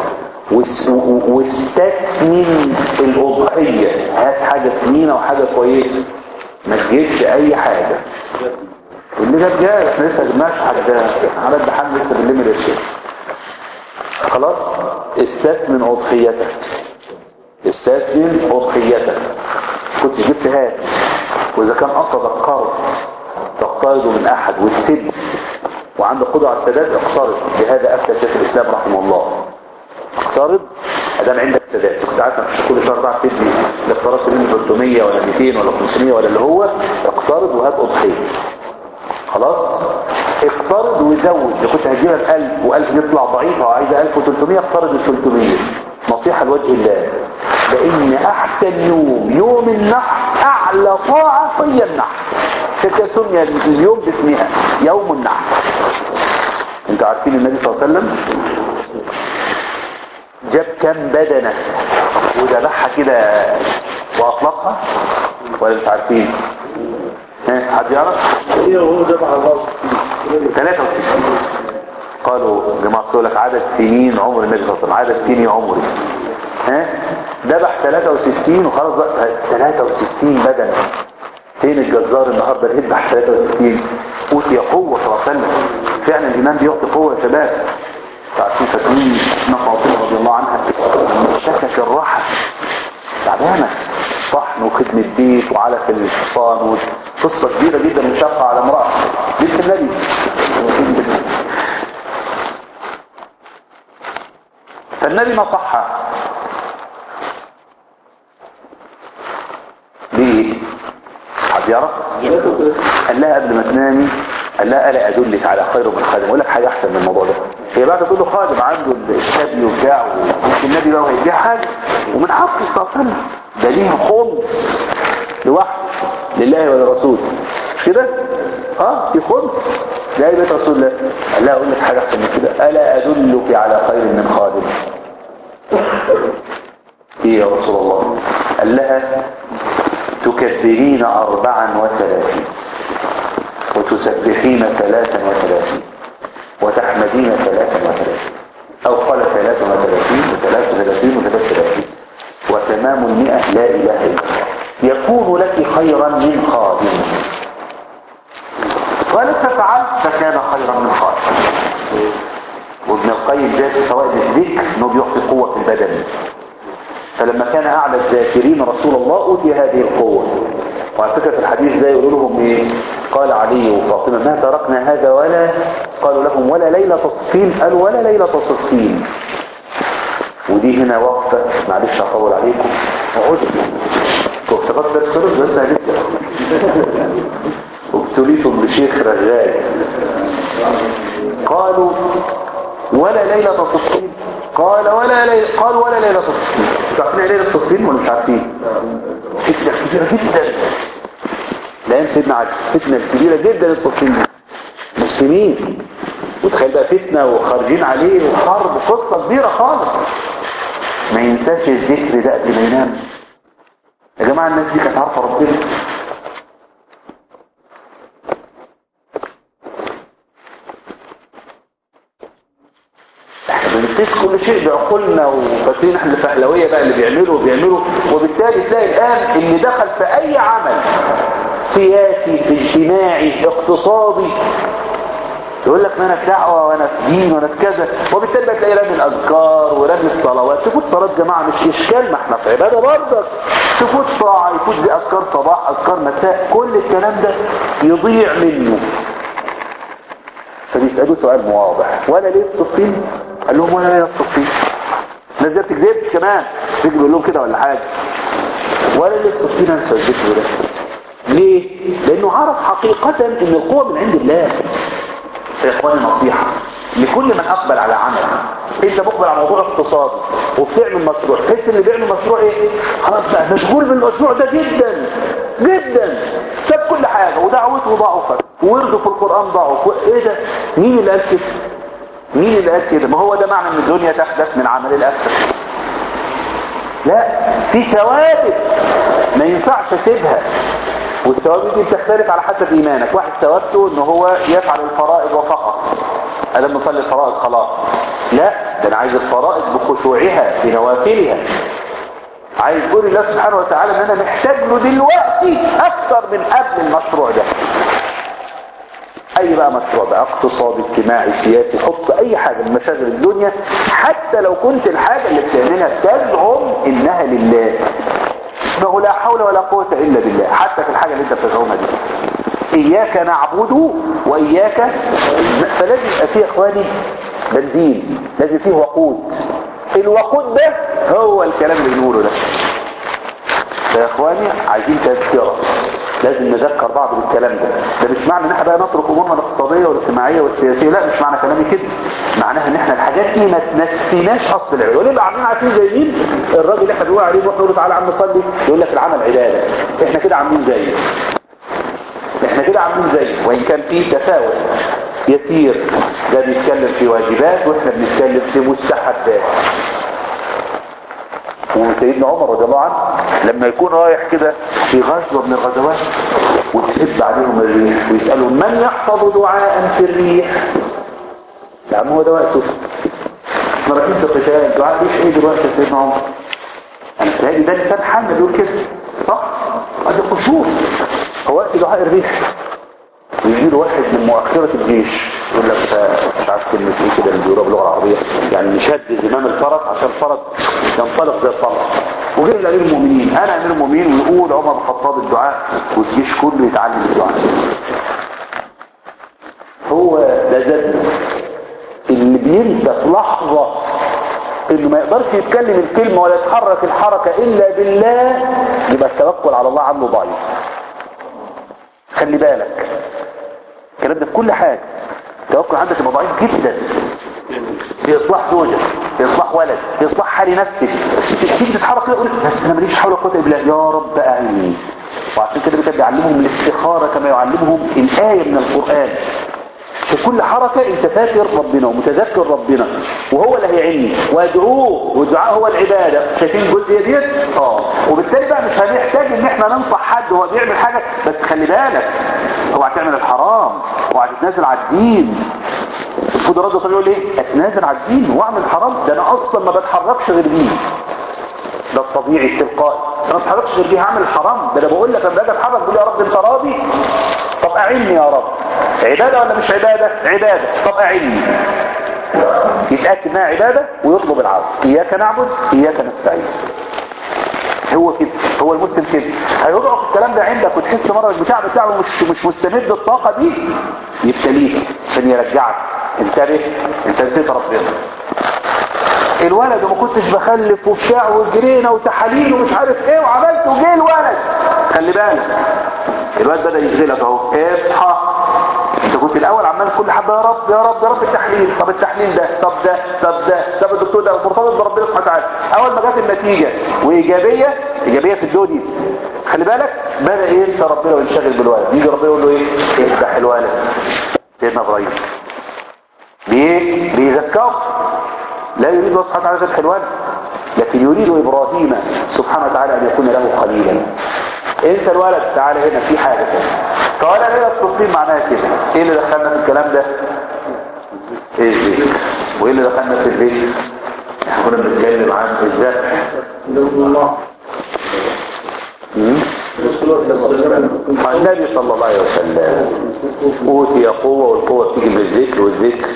واستثمن الأضحية هات حاجة سمينة وحاجة كويسة ما تجيبش أي حاجة اللي جاب جاب احنا لسه جبناش حد على الدحان لسه بنلم الاشياء خلاص استثمن أضحيتك استثمن أضحيتك كنت جبت هات وإذا كان قصدك قرض تقترضه من أحد وتسد وعندك قدرة على السداد اقترض بهذا أفتى شيخ الإسلام رحمه الله اقترض ادام عندك سداد كنت عارف مش كل شهر بقى تدي الاقتراض منه 300 ولا 200 ولا 500 ولا اللي هو اقترض وهات اضحيه خلاص اقترض وزود لو كنت هتجيبها ب 1000 و1000 يطلع ضعيفه وعايزه 1300 اقترض ب 300 نصيحه لوجه الله لان احسن يوم يوم النحر اعلى طاعه هي النحر كده سمي اليوم باسمها يوم النحر انتوا عارفين النبي صلى الله عليه وسلم جاب كام بدنة وذبحها كده واطلقها ولا مش عارفين ها حد يعرف هي وهو ذبح الله 63 قالوا جماعة يقول لك عدد سنين عمر النبي صلى الله عليه وسلم عدد سنين عمري ها ذبح 63 وخلاص بقى 63 بدنة فين الجزار النهارده اللي يذبح 63 اوتي قوة صلى الله عليه وسلم فعلا الإمام بيعطي قوة يا شباب تعرفين فاكرين اسمها فاطمه رضي الله عنها شكت الراحه تعبانه طحن وخدمه بيت وعلف الحصان قصه كبيره جدا مشقه على امراه بنت النبي فالنبي نصحها ليه حد يعرف قال لها قبل ما تنامي قال لها الا ادلك على خير من خادم اقول لك حاجه احسن من الموضوع ده هي بعد تقول له خادم عنده الشبي وبتاع وممكن النبي بقى هيديها حاجه ومن حقه صلى الله عليه وسلم ده ليه خمس لوحده لله ولرسوله مش كده اه في خمس لا بيت رسول الله قال لها اقول لك حاجه احسن من كده الا ادلك على خير من خادم ايه يا رسول الله قال لها تكبرين أربعا وثلاثين وتسبحين ثلاثا وثلاثين وتحمدين ثلاثا وثلاثين أو قال ثلاثا وثلاثين وثلاث وثلاثين وثلاث وثلاثين وتمام المئة لا إله إلا الله يكون لك خيرا من خادم قالت ففعلت فكان خيرا من خادم وابن القيم جاء في فوائد الذكر انه بيعطي قوة في البدن فلما كان اعلى الذاكرين رسول الله اوتي هذه القوة وعلى فكرة في الحديث ده يقولوا لهم ايه قال علي وفاطمة ما تركنا هذا ولا قالوا لهم ولا ليلة صفين قالوا ولا ليلة صفين ودي هنا وقفة معلش هطول عليكم اقعدوا وافتقدت درس خلص بس هنبدأ وابتليتم بشيخ رغاي قالوا ولا ليلة صفين قال ولا ليلة قالوا ولا ليلة صفين تعرفين ايه ليلة صفين ولا مش عارفين فتنة كبيرة جدا لا يوم سيدنا علي فتنة كبيرة جدا الصفين دي مسلمين وتخيل بقى فتنة وخارجين عليه وحرب قصة كبيرة خالص ما ينساش الذكر ده قبل ما ينام يا جماعة الناس دي كانت عارفة ربنا بنقيس كل شيء بعقولنا وفاكرين احنا الفهلويه بقى اللي بيعملوا وبيعملوا وبالتالي تلاقي الان اللي دخل في اي عمل سياسي اجتماعي اقتصادي يقول لك ما انا في دعوه وانا في دين وانا في كذا وبالتالي بقى تلاقي رامي الاذكار ورامي الصلوات تفوت صلاه جماعه مش اشكال ما احنا في عباده برضك تفوت طاعه يفوت زي اذكار صباح اذكار مساء كل الكلام ده يضيع منه فبيسالوه سؤال واضح ولا ليه تصفين قال لهم ولا ليه تصفين الناس دي بتكذبش كمان تيجي بيقول لهم كده ولا حاجه ولا ليه تصفين انسى الذكر ده ليه لانه عرف حقيقه ان القوه من عند الله يا اخواني نصيحه لكل من اقبل على عمل انت مقبل على موضوع اقتصادي وبتعمل مشروع تحس اللي بيعمل مشروع ايه خلاص بقى مشغول بالمشروع ده جدا جدا ساب كل حاجه ودعوته ضعفت وورده في القران ضعف ايه ده مين اللي قال كده مين اللي قال كده ما هو ده معنى ان الدنيا تحدث من عمل الاخره لا في ثوابت ما ينفعش اسيبها والثوابت دي بتختلف على حسب ايمانك واحد ثوابته ان هو يفعل الفرائض وفقط ادام نصلي الفرائض خلاص لا ده انا عايز الفرائض بخشوعها بنوافلها عايز يقول الله سبحانه وتعالى ان انا محتاج له دلوقتي اكثر من قبل المشروع ده اي بقى مشروع بقى اقتصادي اجتماعي سياسي حط اي حاجة من مشاغل الدنيا حتى لو كنت الحاجة اللي بتعملها تزعم انها لله انه لا حول ولا قوة الا بالله حتى في الحاجة اللي انت بتزعمها دي اياك نعبد واياك فلازم يبقى فيه اخواني بنزين لازم فيه وقود الوقود ده هو الكلام اللي بنقوله ده يا اخواني عايزين تذكره لازم نذكر بعض بالكلام ده ده مش معنى ان احنا بقى نترك امورنا الاقتصاديه والاجتماعيه والسياسيه لا مش معنى كلامي كده معناها ان احنا الحاجات دي ما تنسيناش اصل العباده ونبقى عاملين عارفين زي مين الراجل اللي احنا بنقول عليه نروح نقول له تعالى يا عم صلي يقول لك العمل عباده احنا كده عاملين زيه احنا كده عاملين زيه وان كان في تفاوت يسير ده بيتكلم في واجبات واحنا بنتكلم في مستحبات وسيدنا عمر رضي الله عنه لما يكون رايح كده في غزوة من الغزوات وتهب عليهم الريح ويسألهم من يحفظ دعاء في الريح يا عم هو ده وقته احنا رايحين في قتال دعاء ليش ايه دلوقتي يا سيدنا عمر انا بتهيألي ده لسان حالنا بيقول كده صح؟ هذا خشوع هو وقت دعاء الريح ويجي له واحد من مؤخرة الجيش يقول لك مش عارف كلمة ايه كده اللي بيقولوها باللغة العربية يعني نشد زمام الفرس عشان الفرس ينطلق زي الطلق وغير الامير المؤمنين انا امير المؤمنين ويقول عمر بن الخطاب الدعاء والجيش كله يتعلم الدعاء هو ده زد اللي بينسى في لحظة انه ما يقدرش يتكلم الكلمة ولا يتحرك الحركة الا بالله يبقى التوكل على الله عنده ضعيف خلي بالك الكلام ده في كل حاجة التوكل عندك يبقى ضعيف جدا في اصلاح زوجك في اصلاح ولد في اصلاح حال نفسك تيجي تتحرك كده تقول بس انا ماليش حول ولا قوه الا بالله يا رب اعيني وعشان كده كان بيعلمهم الاستخاره كما يعلمهم الايه من القران في كل حركة انت فاكر ربنا ومتذكر ربنا وهو اللي هيعني وادعوه والدعاء هو العبادة شايفين الجزئية ديت اه وبالتالي بقى مش هنحتاج ان احنا ننصح حد هو بيعمل حاجة بس خلي بالك اوعى تعمل الحرام اوعى تتنازل على الدين المفروض الرد طبيعي يقول ايه اتنازل على الدين واعمل حرام ده انا اصلا ما بتحركش غير بيه ده الطبيعي التلقائي انا ما بتحركش غير بيه هعمل الحرام ده انا بقول لك لما باجي اتحرك بقول يا رب انت راضي طب اعني يا رب عبادة ولا مش عبادة عبادة طب اعني يتأكد انها عبادة ويطلب العون اياك نعبد اياك نستعين هو كده هو المسلم كده هيضعف الكلام ده عندك وتحس مرة البتاع بتاعه مش مش مستمد الطاقة دي يبتليك عشان يرجعك انتبه انت نسيت ربنا الولد وما كنتش بخلف وبتاع وجرينا وتحاليل ومش عارف ايه وعملت وجه الولد خلي بالك الواد بدأ يشغلك اهو اصحى انت كنت الاول عمال كل حبه يا رب يا رب يا رب التحليل طب التحليل ده طب ده طب ده طب الدكتور ده مرتبط بربنا سبحانه وتعالى اول ما جت النتيجه وايجابيه ايجابيه في الدنيا خلي بالك بدا ينسى ربنا وينشغل بالولد يجي ربنا يقول له ايه افتح الولد سيدنا ابراهيم ليه بيذكره لا يريد الله سبحانه وتعالى فتح الولد لكن يريد ابراهيم سبحانه وتعالى ان يكون له خليلا انت الولد تعالى هنا في حاجة كده قال ليلة الصلطين معناها كده ايه اللي دخلنا في الكلام ده ايه الذكر وايه اللي دخلنا في الذكر احنا كنا بنتكلم عن الذبح الله النبي صلى الله عليه وسلم اوتي قوة والقوة بتيجي من الذكر والذكر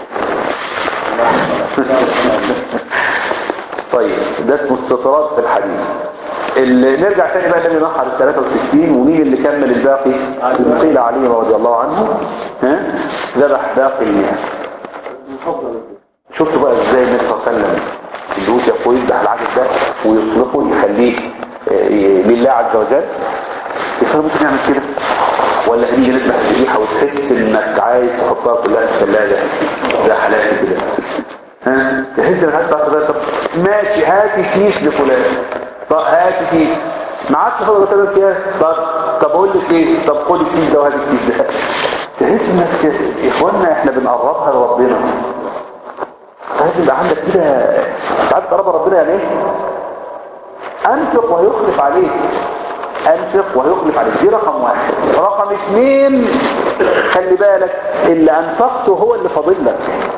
طيب ده اسمه استطراد في الحديث اللي نرجع تاني بقى النبي نحر ال 63 ومين اللي كمل الباقي قيل علي رضي الله عنه ها ذبح باقي المئة شفتوا بقى ازاي النبي صلى الله عليه وسلم الدوس يقول يذبح العدد ده ويطلقه يخليه آه، لله عز وجل يفهم ممكن يعمل كده ولا هنيجي نذبح الذبيحه وتحس انك عايز تحطها كلها في الثلاجه زي حالاتي كده ها تحس انك عايز تحطها طب ماشي هاتي كيس لفلان طب هاتي كيس ما عادش فاضل ثلاث اكياس طب طب اقول لك ايه طب خد الكيس ده وهات الكيس ده تحس انك يا اخوانا احنا بنقربها لربنا لازم يبقى عندك كده انت عارف تقرب ربنا يعني ايه انفق وهيخلف عليك انفق وهيخلف عليك دي رقم واحد رقم اثنين خلي بالك اللي انفقته هو اللي فاضل لك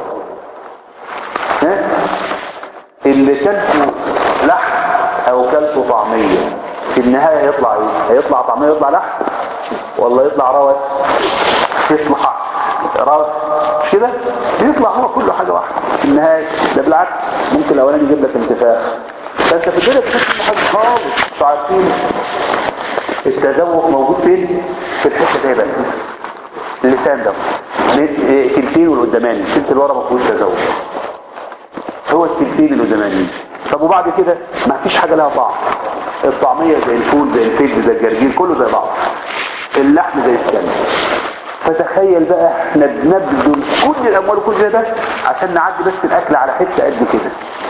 ها اللي كلته لحم او كلته طعميه في النهايه هيطلع ايه هيطلع طعميه يطلع لحم ولا يطلع روت يطلع روت مش كده يطلع هو كله حاجه واحده في النهايه ده بالعكس ممكن الاولاني يجيب لك انتفاخ فانت في الدنيا تحس ان حاجه خالص انتوا عارفين التذوق موجود فين في الحته دي بس اللسان ده التلتين والقداماني التلت اللي ورا ما فيهوش تذوق هو التلتين القداماني طب وبعد كده ما فيش حاجه لها طعم الطعميه زي الفول زي الفجل زي الجرجير كله زي بعض اللحم زي السمن فتخيل بقى احنا بنبذل كل الاموال وكل ده عشان نعدي بس الاكل على حته قد كده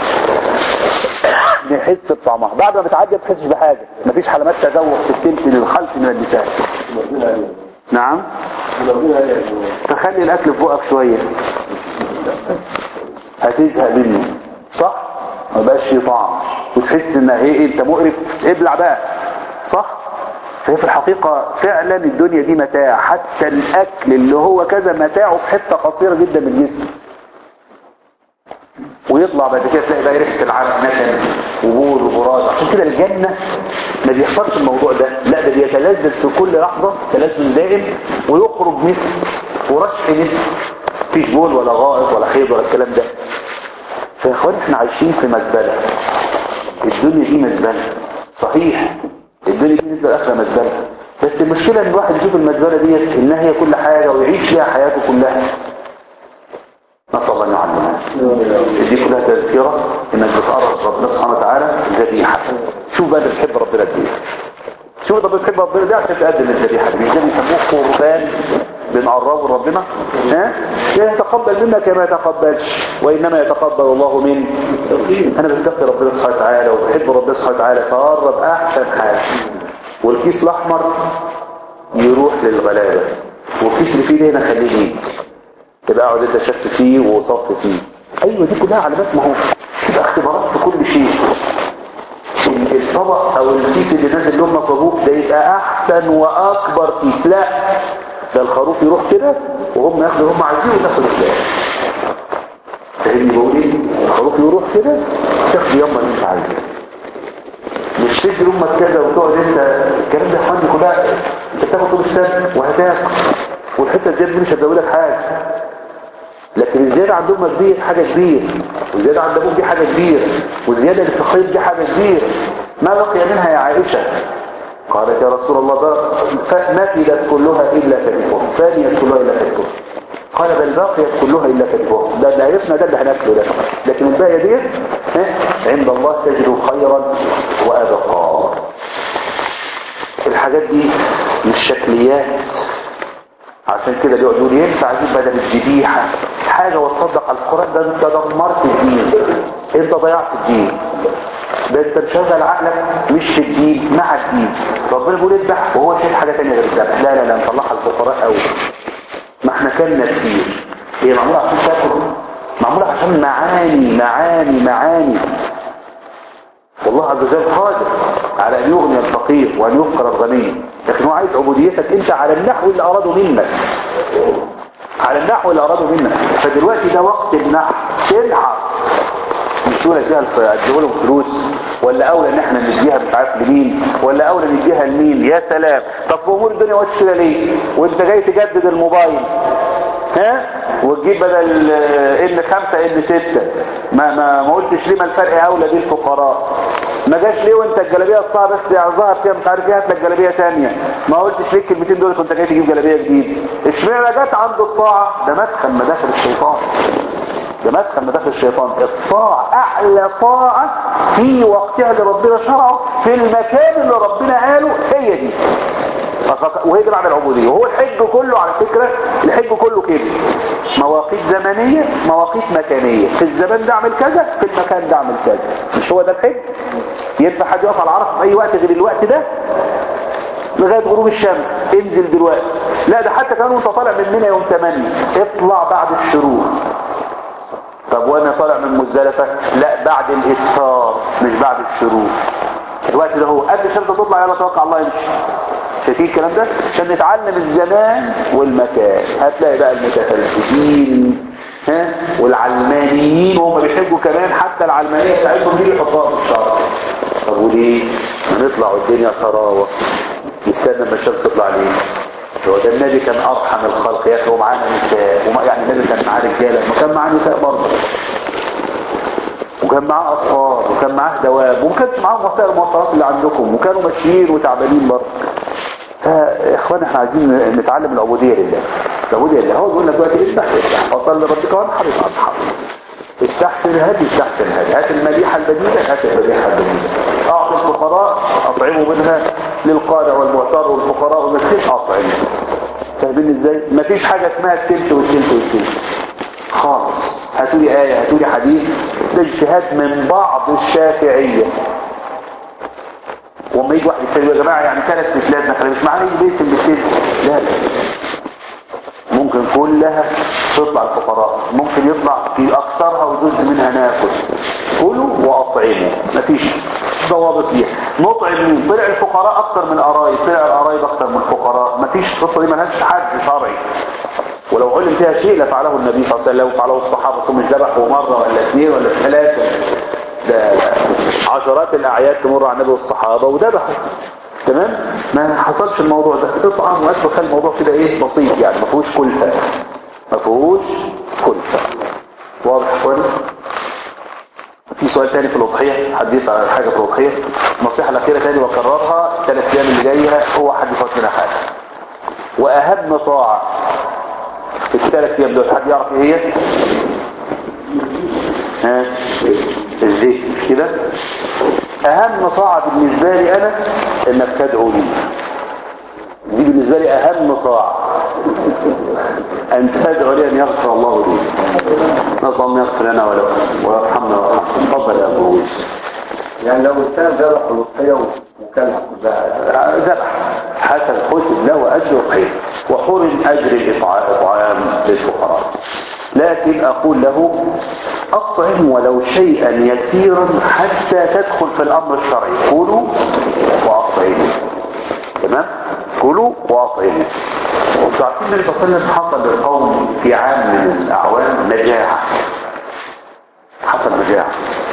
نحس بطعمها بعد ما بتعدي ما بتحسش بحاجه مفيش حلمات تذوق في التلت للخلف من اللسان نعم تخلي الاكل في بقك شويه هتزهق منه صح ما بقاش فيه طعم وتحس ان ايه انت مقرف ابلع بقى صح فهي في الحقيقة فعلا الدنيا دي متاع حتى الاكل اللي هو كذا متاعه في حتة قصيرة جدا من الجسم ويطلع بعد كده تلاقي بقى ريحة العرق نتن وبول وبراز عشان كده الجنة ما بيحصلش الموضوع ده لا ده بيتلذذ في كل لحظة تلذذ دائم ويخرج مثل ورشح مثل مفيش بول ولا غائط ولا حيض ولا الكلام ده فيا اخوان احنا عايشين في مزبلة الدنيا دي مزبلة صحيح الدنيا دي بالنسبة للآخرة مزبلة بس المشكلة ان الواحد يشوف المزبلة ديت انها هي كل حاجة ويعيش فيها حياته كلها نسأل الله ان يعلمنا دي كلها تذكرة انك بتقرب ربنا سبحانه وتعالى ذبيحة شوف بقى انت بتحب ربنا قد ايه شوف طب بتحب ربنا ده عشان تقدم الذبيحه دي ده بيسموه قربان بنقربه لربنا ها لا يتقبل منا كما يتقبلش وانما يتقبل الله من انا بتقي ربنا سبحانه وتعالى وبحب ربنا سبحانه وتعالى فقرب احسن حاجه والكيس الاحمر يروح للغلابه والكيس اللي فيه ده هنا خليه ليك تبقى اقعد انت شفت فيه ووصفت فيه ايوه دي كلها علامات ما هو تبقى اختبارات في كل شيء الطبق او الكيس اللي نازل لامك وابوك ده يبقى احسن واكبر كيس لا ده الخروف يروح كده وهم ياخدوا اللي هم عايزينه وتاخد الباقي فاهمني بقول ايه الخروف يروح كده تاخد يما اللي انت عايزاه مش تدي لامك كذا وتقعد انت الكلام ده يا اخواني كلها انت بتاخد طول السنه وهتاكل والحته الزياده دي مش هتزودك حاجه لكن الزيادة عند امك دي حاجة كبيرة والزيادة عند ابوك دي حاجة كبيرة والزيادة اللي في الخيط دي حاجة كبيرة ما بقي منها يا عائشة قالت يا رسول الله ده فنفدت كلها إلا كتفها فانيت كلها إلا كتفها قال بل باقيت كلها إلا كتفها ده اللي عرفنا ده اللي هناكله ده لكن الباقية دي عند الله تجد خيرا وأبقى الحاجات دي مش شكليات عشان كده بيقعد يقول ينفع اجيب بدل الذبيحه حاجه وتصدق على القران ده انت دمرت الدين انت ضيعت الدين ده انت مشغل عقلك مش في الدين مع الدين ربنا بيقول اذبح وهو شايف حاجه ثانيه غير الذبح لا لا لا نطلعها للفقراء قوي ما احنا كلنا كتير هي معموله عشان تاكل معموله عشان معاني معاني معاني والله عز وجل قادر على ان يغني الفقير وان يفقر الغني لكن هو عايز عبوديتك انت على النحو اللي اراده منك على النحو اللي اراده منك فدلوقتي ده وقت النحو تنحر مش تقول اديها اديهم فلوس ولا اولى ان احنا نديها مش عارف لمين ولا اولى نديها لمين يا سلام طب في امور الدنيا وش كده ليه وانت جاي تجدد الموبايل ها وتجيب بدل ان خمسة ان ستة ما ما ما قلتش ليه ما الفرق اولى دي الفقراء ما جاش ليه وانت الجلابيه الصعبه بس يا ظهر فيها مش عارف ايه هات لك جلابيه ثانيه ما قلتش ليه الكلمتين دول كنت جاي تجيب جلابيه جديده اشمعنى جت عند الطاعه ده مدخل مداخل الشيطان ده مدخل مداخل الشيطان الطاعه اعلى طاعه في وقتها لربنا شرعه في المكان اللي ربنا قاله هي دي وهي دي معنى العبودية وهو الحج كله على فكرة الحج كله كده مواقيت زمنية مواقيت مكانية في الزمان ده اعمل كذا في المكان ده اعمل كذا مش هو ده الحج ينفع حد يقف على العرف في اي وقت غير الوقت ده لغاية غروب الشمس انزل دلوقتي لا ده حتى كمان وانت طالع من منى يوم 8 اطلع بعد الشروق طب وانا طالع من مزدلفة لا بعد الاسفار مش بعد الشروق الوقت ده هو قبل الشمس تطلع يلا توقع الله يمشي شايفين الكلام ده عشان نتعلم الزمان والمكان هتلاقي بقى المتفلسفين ها والعلمانيين وهم بيحبوا كمان حتى العلمانيه بتاعتهم دي يحطوها في الشرع طب وليه هنطلع والدنيا ثراوه نستنى اما الشمس تطلع ليه هو ده النبي كان ارحم الخلق يا اخي ومعانا نساء وما يعني النبي كان معاه رجاله ما كان معاه نساء برضه وكان معاه اطفال وكان معاه دواب وما كانش معاهم وسائل المواصلات اللي عندكم وكانوا ماشيين وتعبانين برضه فيا اخوان احنا عايزين نتعلم العبوديه لله العبوديه لله هو بيقول لك دلوقتي اذبح اذبح اصل لربك وانحر انحر استحسن الهدي استحسن الهدي هات المليحه البديله هات المليحه البديله اعطي الفقراء اطعموا منها للقادة والمعتر والفقراء والمسكين اطعموا فاهمين ازاي مفيش حاجه اسمها التلت والتلت والتلت خالص هاتوا لي ايه هاتوا لي حديث ده اجتهاد من بعض الشافعيه وما يجي واحد يتكلم يا جماعه يعني ثلاث مثلات مثلا مش معناه يجي بيسم بالتلت لا لا ممكن كلها تطلع الفقراء ممكن يطلع في اكثرها وجزء منها ناكل كلوا واطعموا مفيش ضوابط ليها نطعم مين طلع الفقراء اكتر من القرايب طلع القرايب اكتر من الفقراء مفيش القصه دي ملهاش حد شرعي ولو علم فيها شيء لفعله النبي صلى الله عليه وسلم وفعله الصحابه مش ذبحوا مره ولا اثنين ولا ثلاثه ده عشرات الاعياد تمر على النبي والصحابه وذبحوا تمام ما حصلش الموضوع ده اطعم واكل خلي الموضوع كده ايه بسيط يعني ما فيهوش كلفه ما فيهوش كلفه واضح اخواني في سؤال تاني في الأضحية حد يسأل على حاجة في الأضحية النصيحة الأخيرة تاني وأكررها الثلاث أيام اللي جاية هو حد يفوت منها حاجة وأهم طاعة في الثلاث أيام دول حد يعرف إيه هي؟ ها؟ الزيت مش كده؟ اهم طاعة بالنسبة لي انا انك تدعو لي دي بالنسبة لي اهم طاعة ان تدعو لي ان يغفر الله لي نسأل الله يغفر لنا ولكم ويرحمنا ويرحمكم تفضل يا ابو يعني لو الانسان ذبح الاضحيه وكلها كلها ذبح حسن حسب له اجر خير وحرم اجر الاطعام إطعام للفقراء لكن اقول له اطعم ولو شيئا يسيرا حتى تدخل في الامر الشرعي كلوا واطعموا تمام كلوا واطعموا وانتوا عارفين النبي صلى الله عليه وسلم حصل للقوم في عام من الاعوام مجاعه حصل مجاعه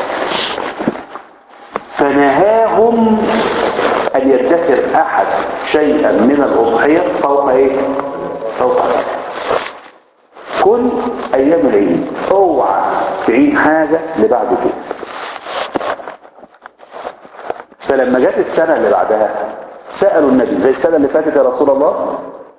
فنهاهم أن يدخر أحد شيئا من الأضحية فوق إيه؟ فوق هذا. كل أيام العيد اوعى تعين حاجة لبعد كده فلما جت السنة اللي بعدها سألوا النبي زي السنة اللي فاتت يا رسول الله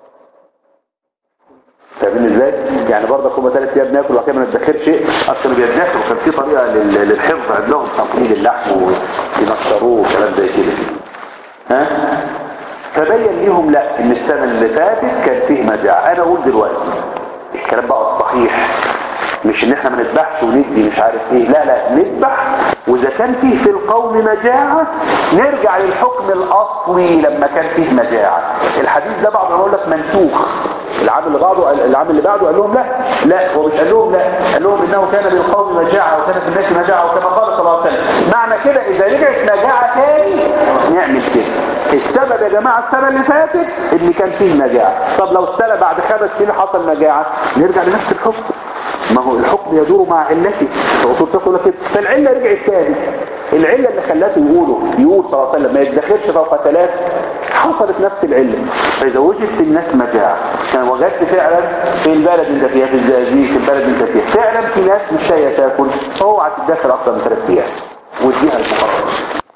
فاهمين ازاي؟ يعني برضه هما ثلاث ايام ناكل وبعد كده ما ندخرش شيء اصل كانوا بيدخروا كان في طريقه لل- للحفظ عندهم تقليل اللحم وينشروه وكلام زي كده ها؟ فبين لهم لا ان السنه اللي فاتت كان فيه مجاعه انا اقول دلوقتي الكلام بقى الصحيح مش ان احنا ما نذبحش وندي مش عارف ايه لا لا نذبح واذا كان فيه في القوم مجاعه نرجع للحكم الاصلي لما كان فيه مجاعه الحديث ده بعض يقول لك منسوخ العام اللي بعده العام اللي بعده قال لهم لا لا هو مش قال لهم لا قال لهم انه كان للقوم مجاعه وكان في الناس مجاعه وكما قال صلى الله عليه وسلم معنى كده اذا رجعت مجاعه تاني نعمل كده السبب يا جماعه السنه اللي فاتت ان كان فيه مجاعه طب لو السنه بعد خمس سنين حصل مجاعه نرجع لنفس الحكم ما هو الحكم يدور مع علته الرسول تقول كده فالعله رجعت تاني العله اللي خلاته يقولوا يقول صلى الله عليه وسلم ما يدخرش فوق ثلاث حصلت نفس العله فاذا وجد في الناس مجاعه كان وجدت فعلا في البلد انت فيها في الزقازيق في البلد انت فيها فعلا في ناس مش لاقيه تاكل اوعى تدخر اكتر من ثلاث ايام واديها المقرر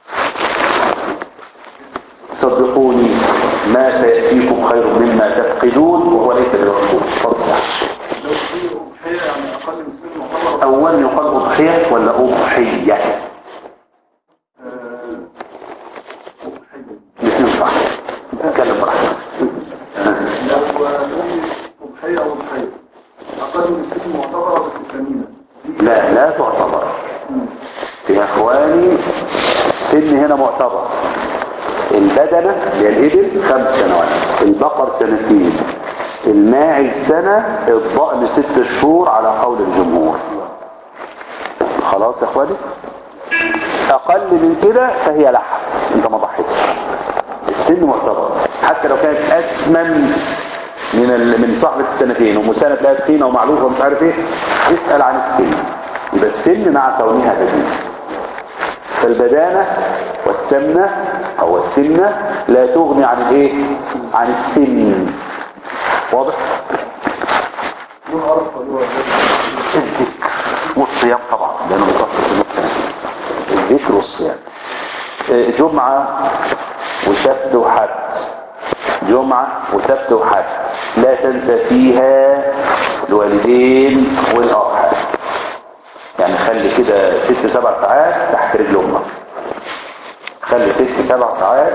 صدقوني ما سيأتيكم خير مما تفقدون وهو ليس بمفقود تفضل لو في أضحية يعني أقل من سن معتبر اولا يقال اضحيه ولا اضحيه آه، أضحية الاثنين صح اتكلم براحتك لو في أضحية أو أضحية أقل من سن معتبرة بس ثمينة دي لا لا تعتبر يا اخواني السن هنا معتبر البدنة اللي هي الإبل خمس سنوات البقر سنتين الماعز سنة الضأن ست شهور على قول الجمهور خلاص يا اخواني اقل من كده فهي لحم انت ما ضحيتش السن معتبر حتى لو كانت اسمن من ال... من صاحبة السنتين ومسانة لا تخينة ومعلوفة ومش عارف ايه اسأل عن السن يبقى السن مع كونها بديل فالبدانة والسمنة او السمنة لا تغني عن الايه عن السن واضح له عرف وله الذكر والصيام طبعا لانه متوسط في السنة الذكر والصيام آه، جمعة وسبت وحد جمعة وسبت وحد لا تنسى فيها الوالدين والأرحام يعني خلي كده ست سبع ساعات تحت رجل امك خلي ست سبع ساعات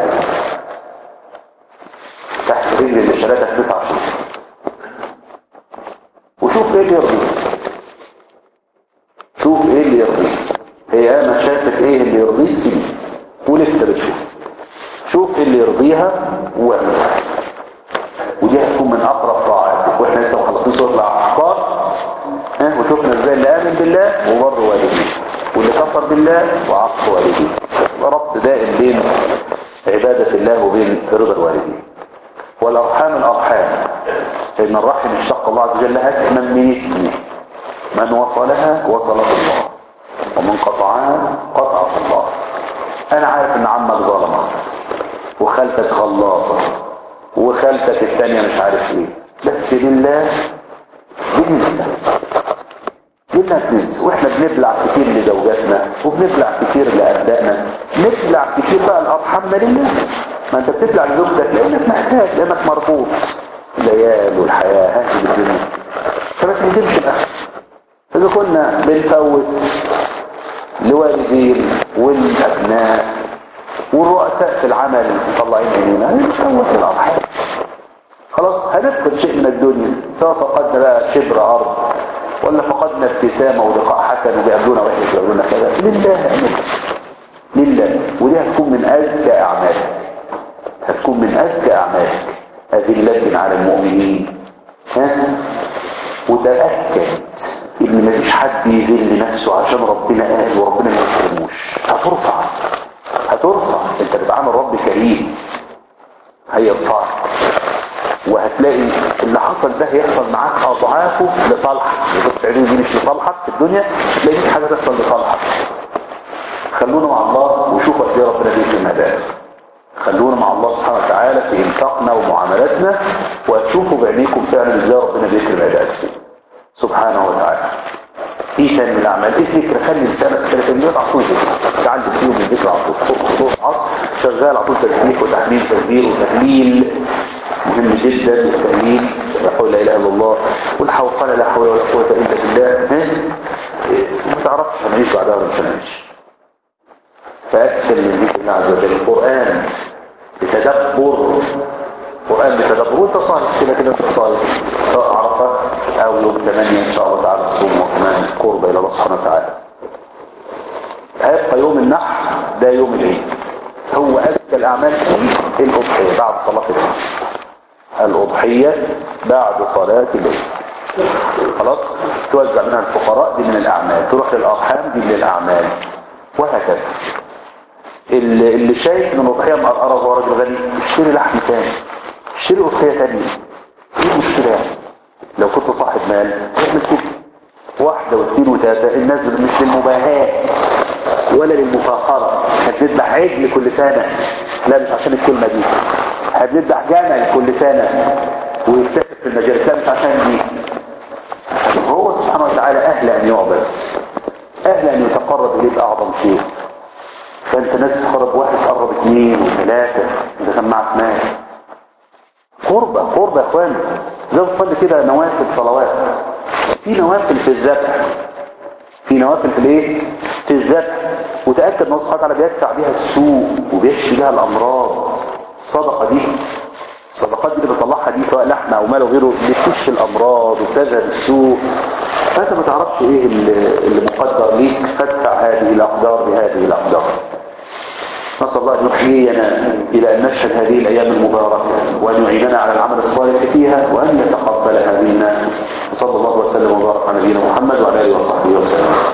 تحت رجل اللي شريتك تسع شهور وشوف ايه اللي يرضيك شوف ايه اللي يرضيك هي انا شافت ايه اللي يرضيك سيبي ولسه بتشوف شوف ايه اللي يرضيها واعملها ودي هتكون من اقرب طاعات واحنا لسه مخلصين سوره الاحقاف ها وشفنا ازاي اللي امن بالله وبر والديه واللي كفر بالله وعق والديه ربط دائم بين عبادة الله وبين رضا الوالدين والارحام الارحام ان الرحم اشتق الله عز وجل لها اسما من اسمه من وصلها وصله الله ومن قطعها قطعه الله انا عارف ان عمك ظلمك وخالتك غلاطه وخالتك التانية مش عارف ايه بس لله بننسى لله بننسى واحنا بنبلع كتير لزوجاتنا وبنبلع كتير لابنائنا نبلع كتير بقى لارحامنا لله ما انت بتبلع لزوجتك لانك محتاج لانك مربوط العيال والحياه هذه الدنيا فما تهدمش الاخر اذا كنا بنفوت الوالدين والابناء والرؤساء في العمل مطلعين عينينا هنتسوى في الارحام خلاص هنفقد شيء من الدنيا سواء فقدنا بقى شبر ارض ولا فقدنا ابتسامه ولقاء حسن وبيقابلونا وحش ويقابلونا كذا لله هنفقد لله ودي هتكون من أزكى أعمالك هتكون من أزكى أعمالك أذلة على المؤمنين ها وتأكد إن مفيش حد يذل نفسه عشان ربنا قال وربنا ما يكرموش هترفع هترفع انت بتعامل رب كريم هيرفعك وهتلاقي اللي حصل ده هيحصل معاك اضعافه لصالحك اذا كنت تعمل دي مش لصالحك في الدنيا تلاقي دي حاجه تحصل لصالحك خلونا مع الله وشوفوا قد ايه ربنا بيكرم عباده خلونا مع الله سبحانه وتعالى في انفاقنا ومعاملاتنا وتشوفوا بعينيكم فعلا ازاي ربنا بيكرم عباده سبحانه وتعالى ايه تاني من الاعمال ايه الفكره خلي لسانك ثلاث كلمات على طول ذكر تعلم فيهم الذكر على طول خطوط عصر شغال على طول تسبيح وتحميل تكبير وتهليل مهم جدا التهليل لا حول لا اله الا الله والحوقله لا حول ولا قوه الا بالله ها ما تعرفش هنعيش بعدها ولا مش هنعيش فأكثر من ذكر الله عز وجل القرآن بتدبر القرآن بتدبر وانت صايم كده كده انت صايم سواء عرفة او يوم 8 ان شاء الله تعالى تصوم وكمان قرب الى الله سبحانه وتعالى هيبقى يوم النحر ده يوم العيد هو أذكى الأعمال فيه الأضحية بعد صلاة العيد الأضحية بعد صلاة العيد خلاص توزع منها الفقراء دي من الأعمال تروح للأرحام دي من الأعمال وهكذا اللي, اللي شايف ان الاضحيه مقرقره وهو راجل غني اشتري لحم تاني اشتري اضحيه تانيه ايه المشكله يعني لو كنت صاحب مال اعمل كده واحده واثنين وثلاثه الناس مش للمباهاه ولا للمفاخره هتذبح عجل كل سنه لا مش عشان الكلمه دي هتذبح جمل كل سنه ويكتشف في المجالس لا مش عشان دي هو سبحانه وتعالى اهل ان يعبد اهل ان يتقرب اليه باعظم شيء فانت ناس تقرب واحد تقرب اثنين وثلاثة اذا كان معك مال قربة قربة يا اخوان زي تصلي كده نوافل صلوات في نوافل في الذبح في نوافل في الايه في الذبح وتأكد ان الله سبحانه وتعالى بيدفع بيها السوء وبيشفي بيها الامراض الصدقة دي الصدقات دي اللي بتطلعها دي سواء لحمة او مال وغيره بتكشف الامراض وبتذهب السوء فانت ما تعرفش ايه اللي مقدر ليك فادفع هذه الاقدار بهذه الاقدار نسأل الله أن يحيينا إلى أن نشهد هذه الأيام المباركة وأن يعيننا على العمل الصالح فيها وأن يتقبلها منا وصلى الله وسلم وبارك على نبينا محمد وعلى آله وصحبه وسلم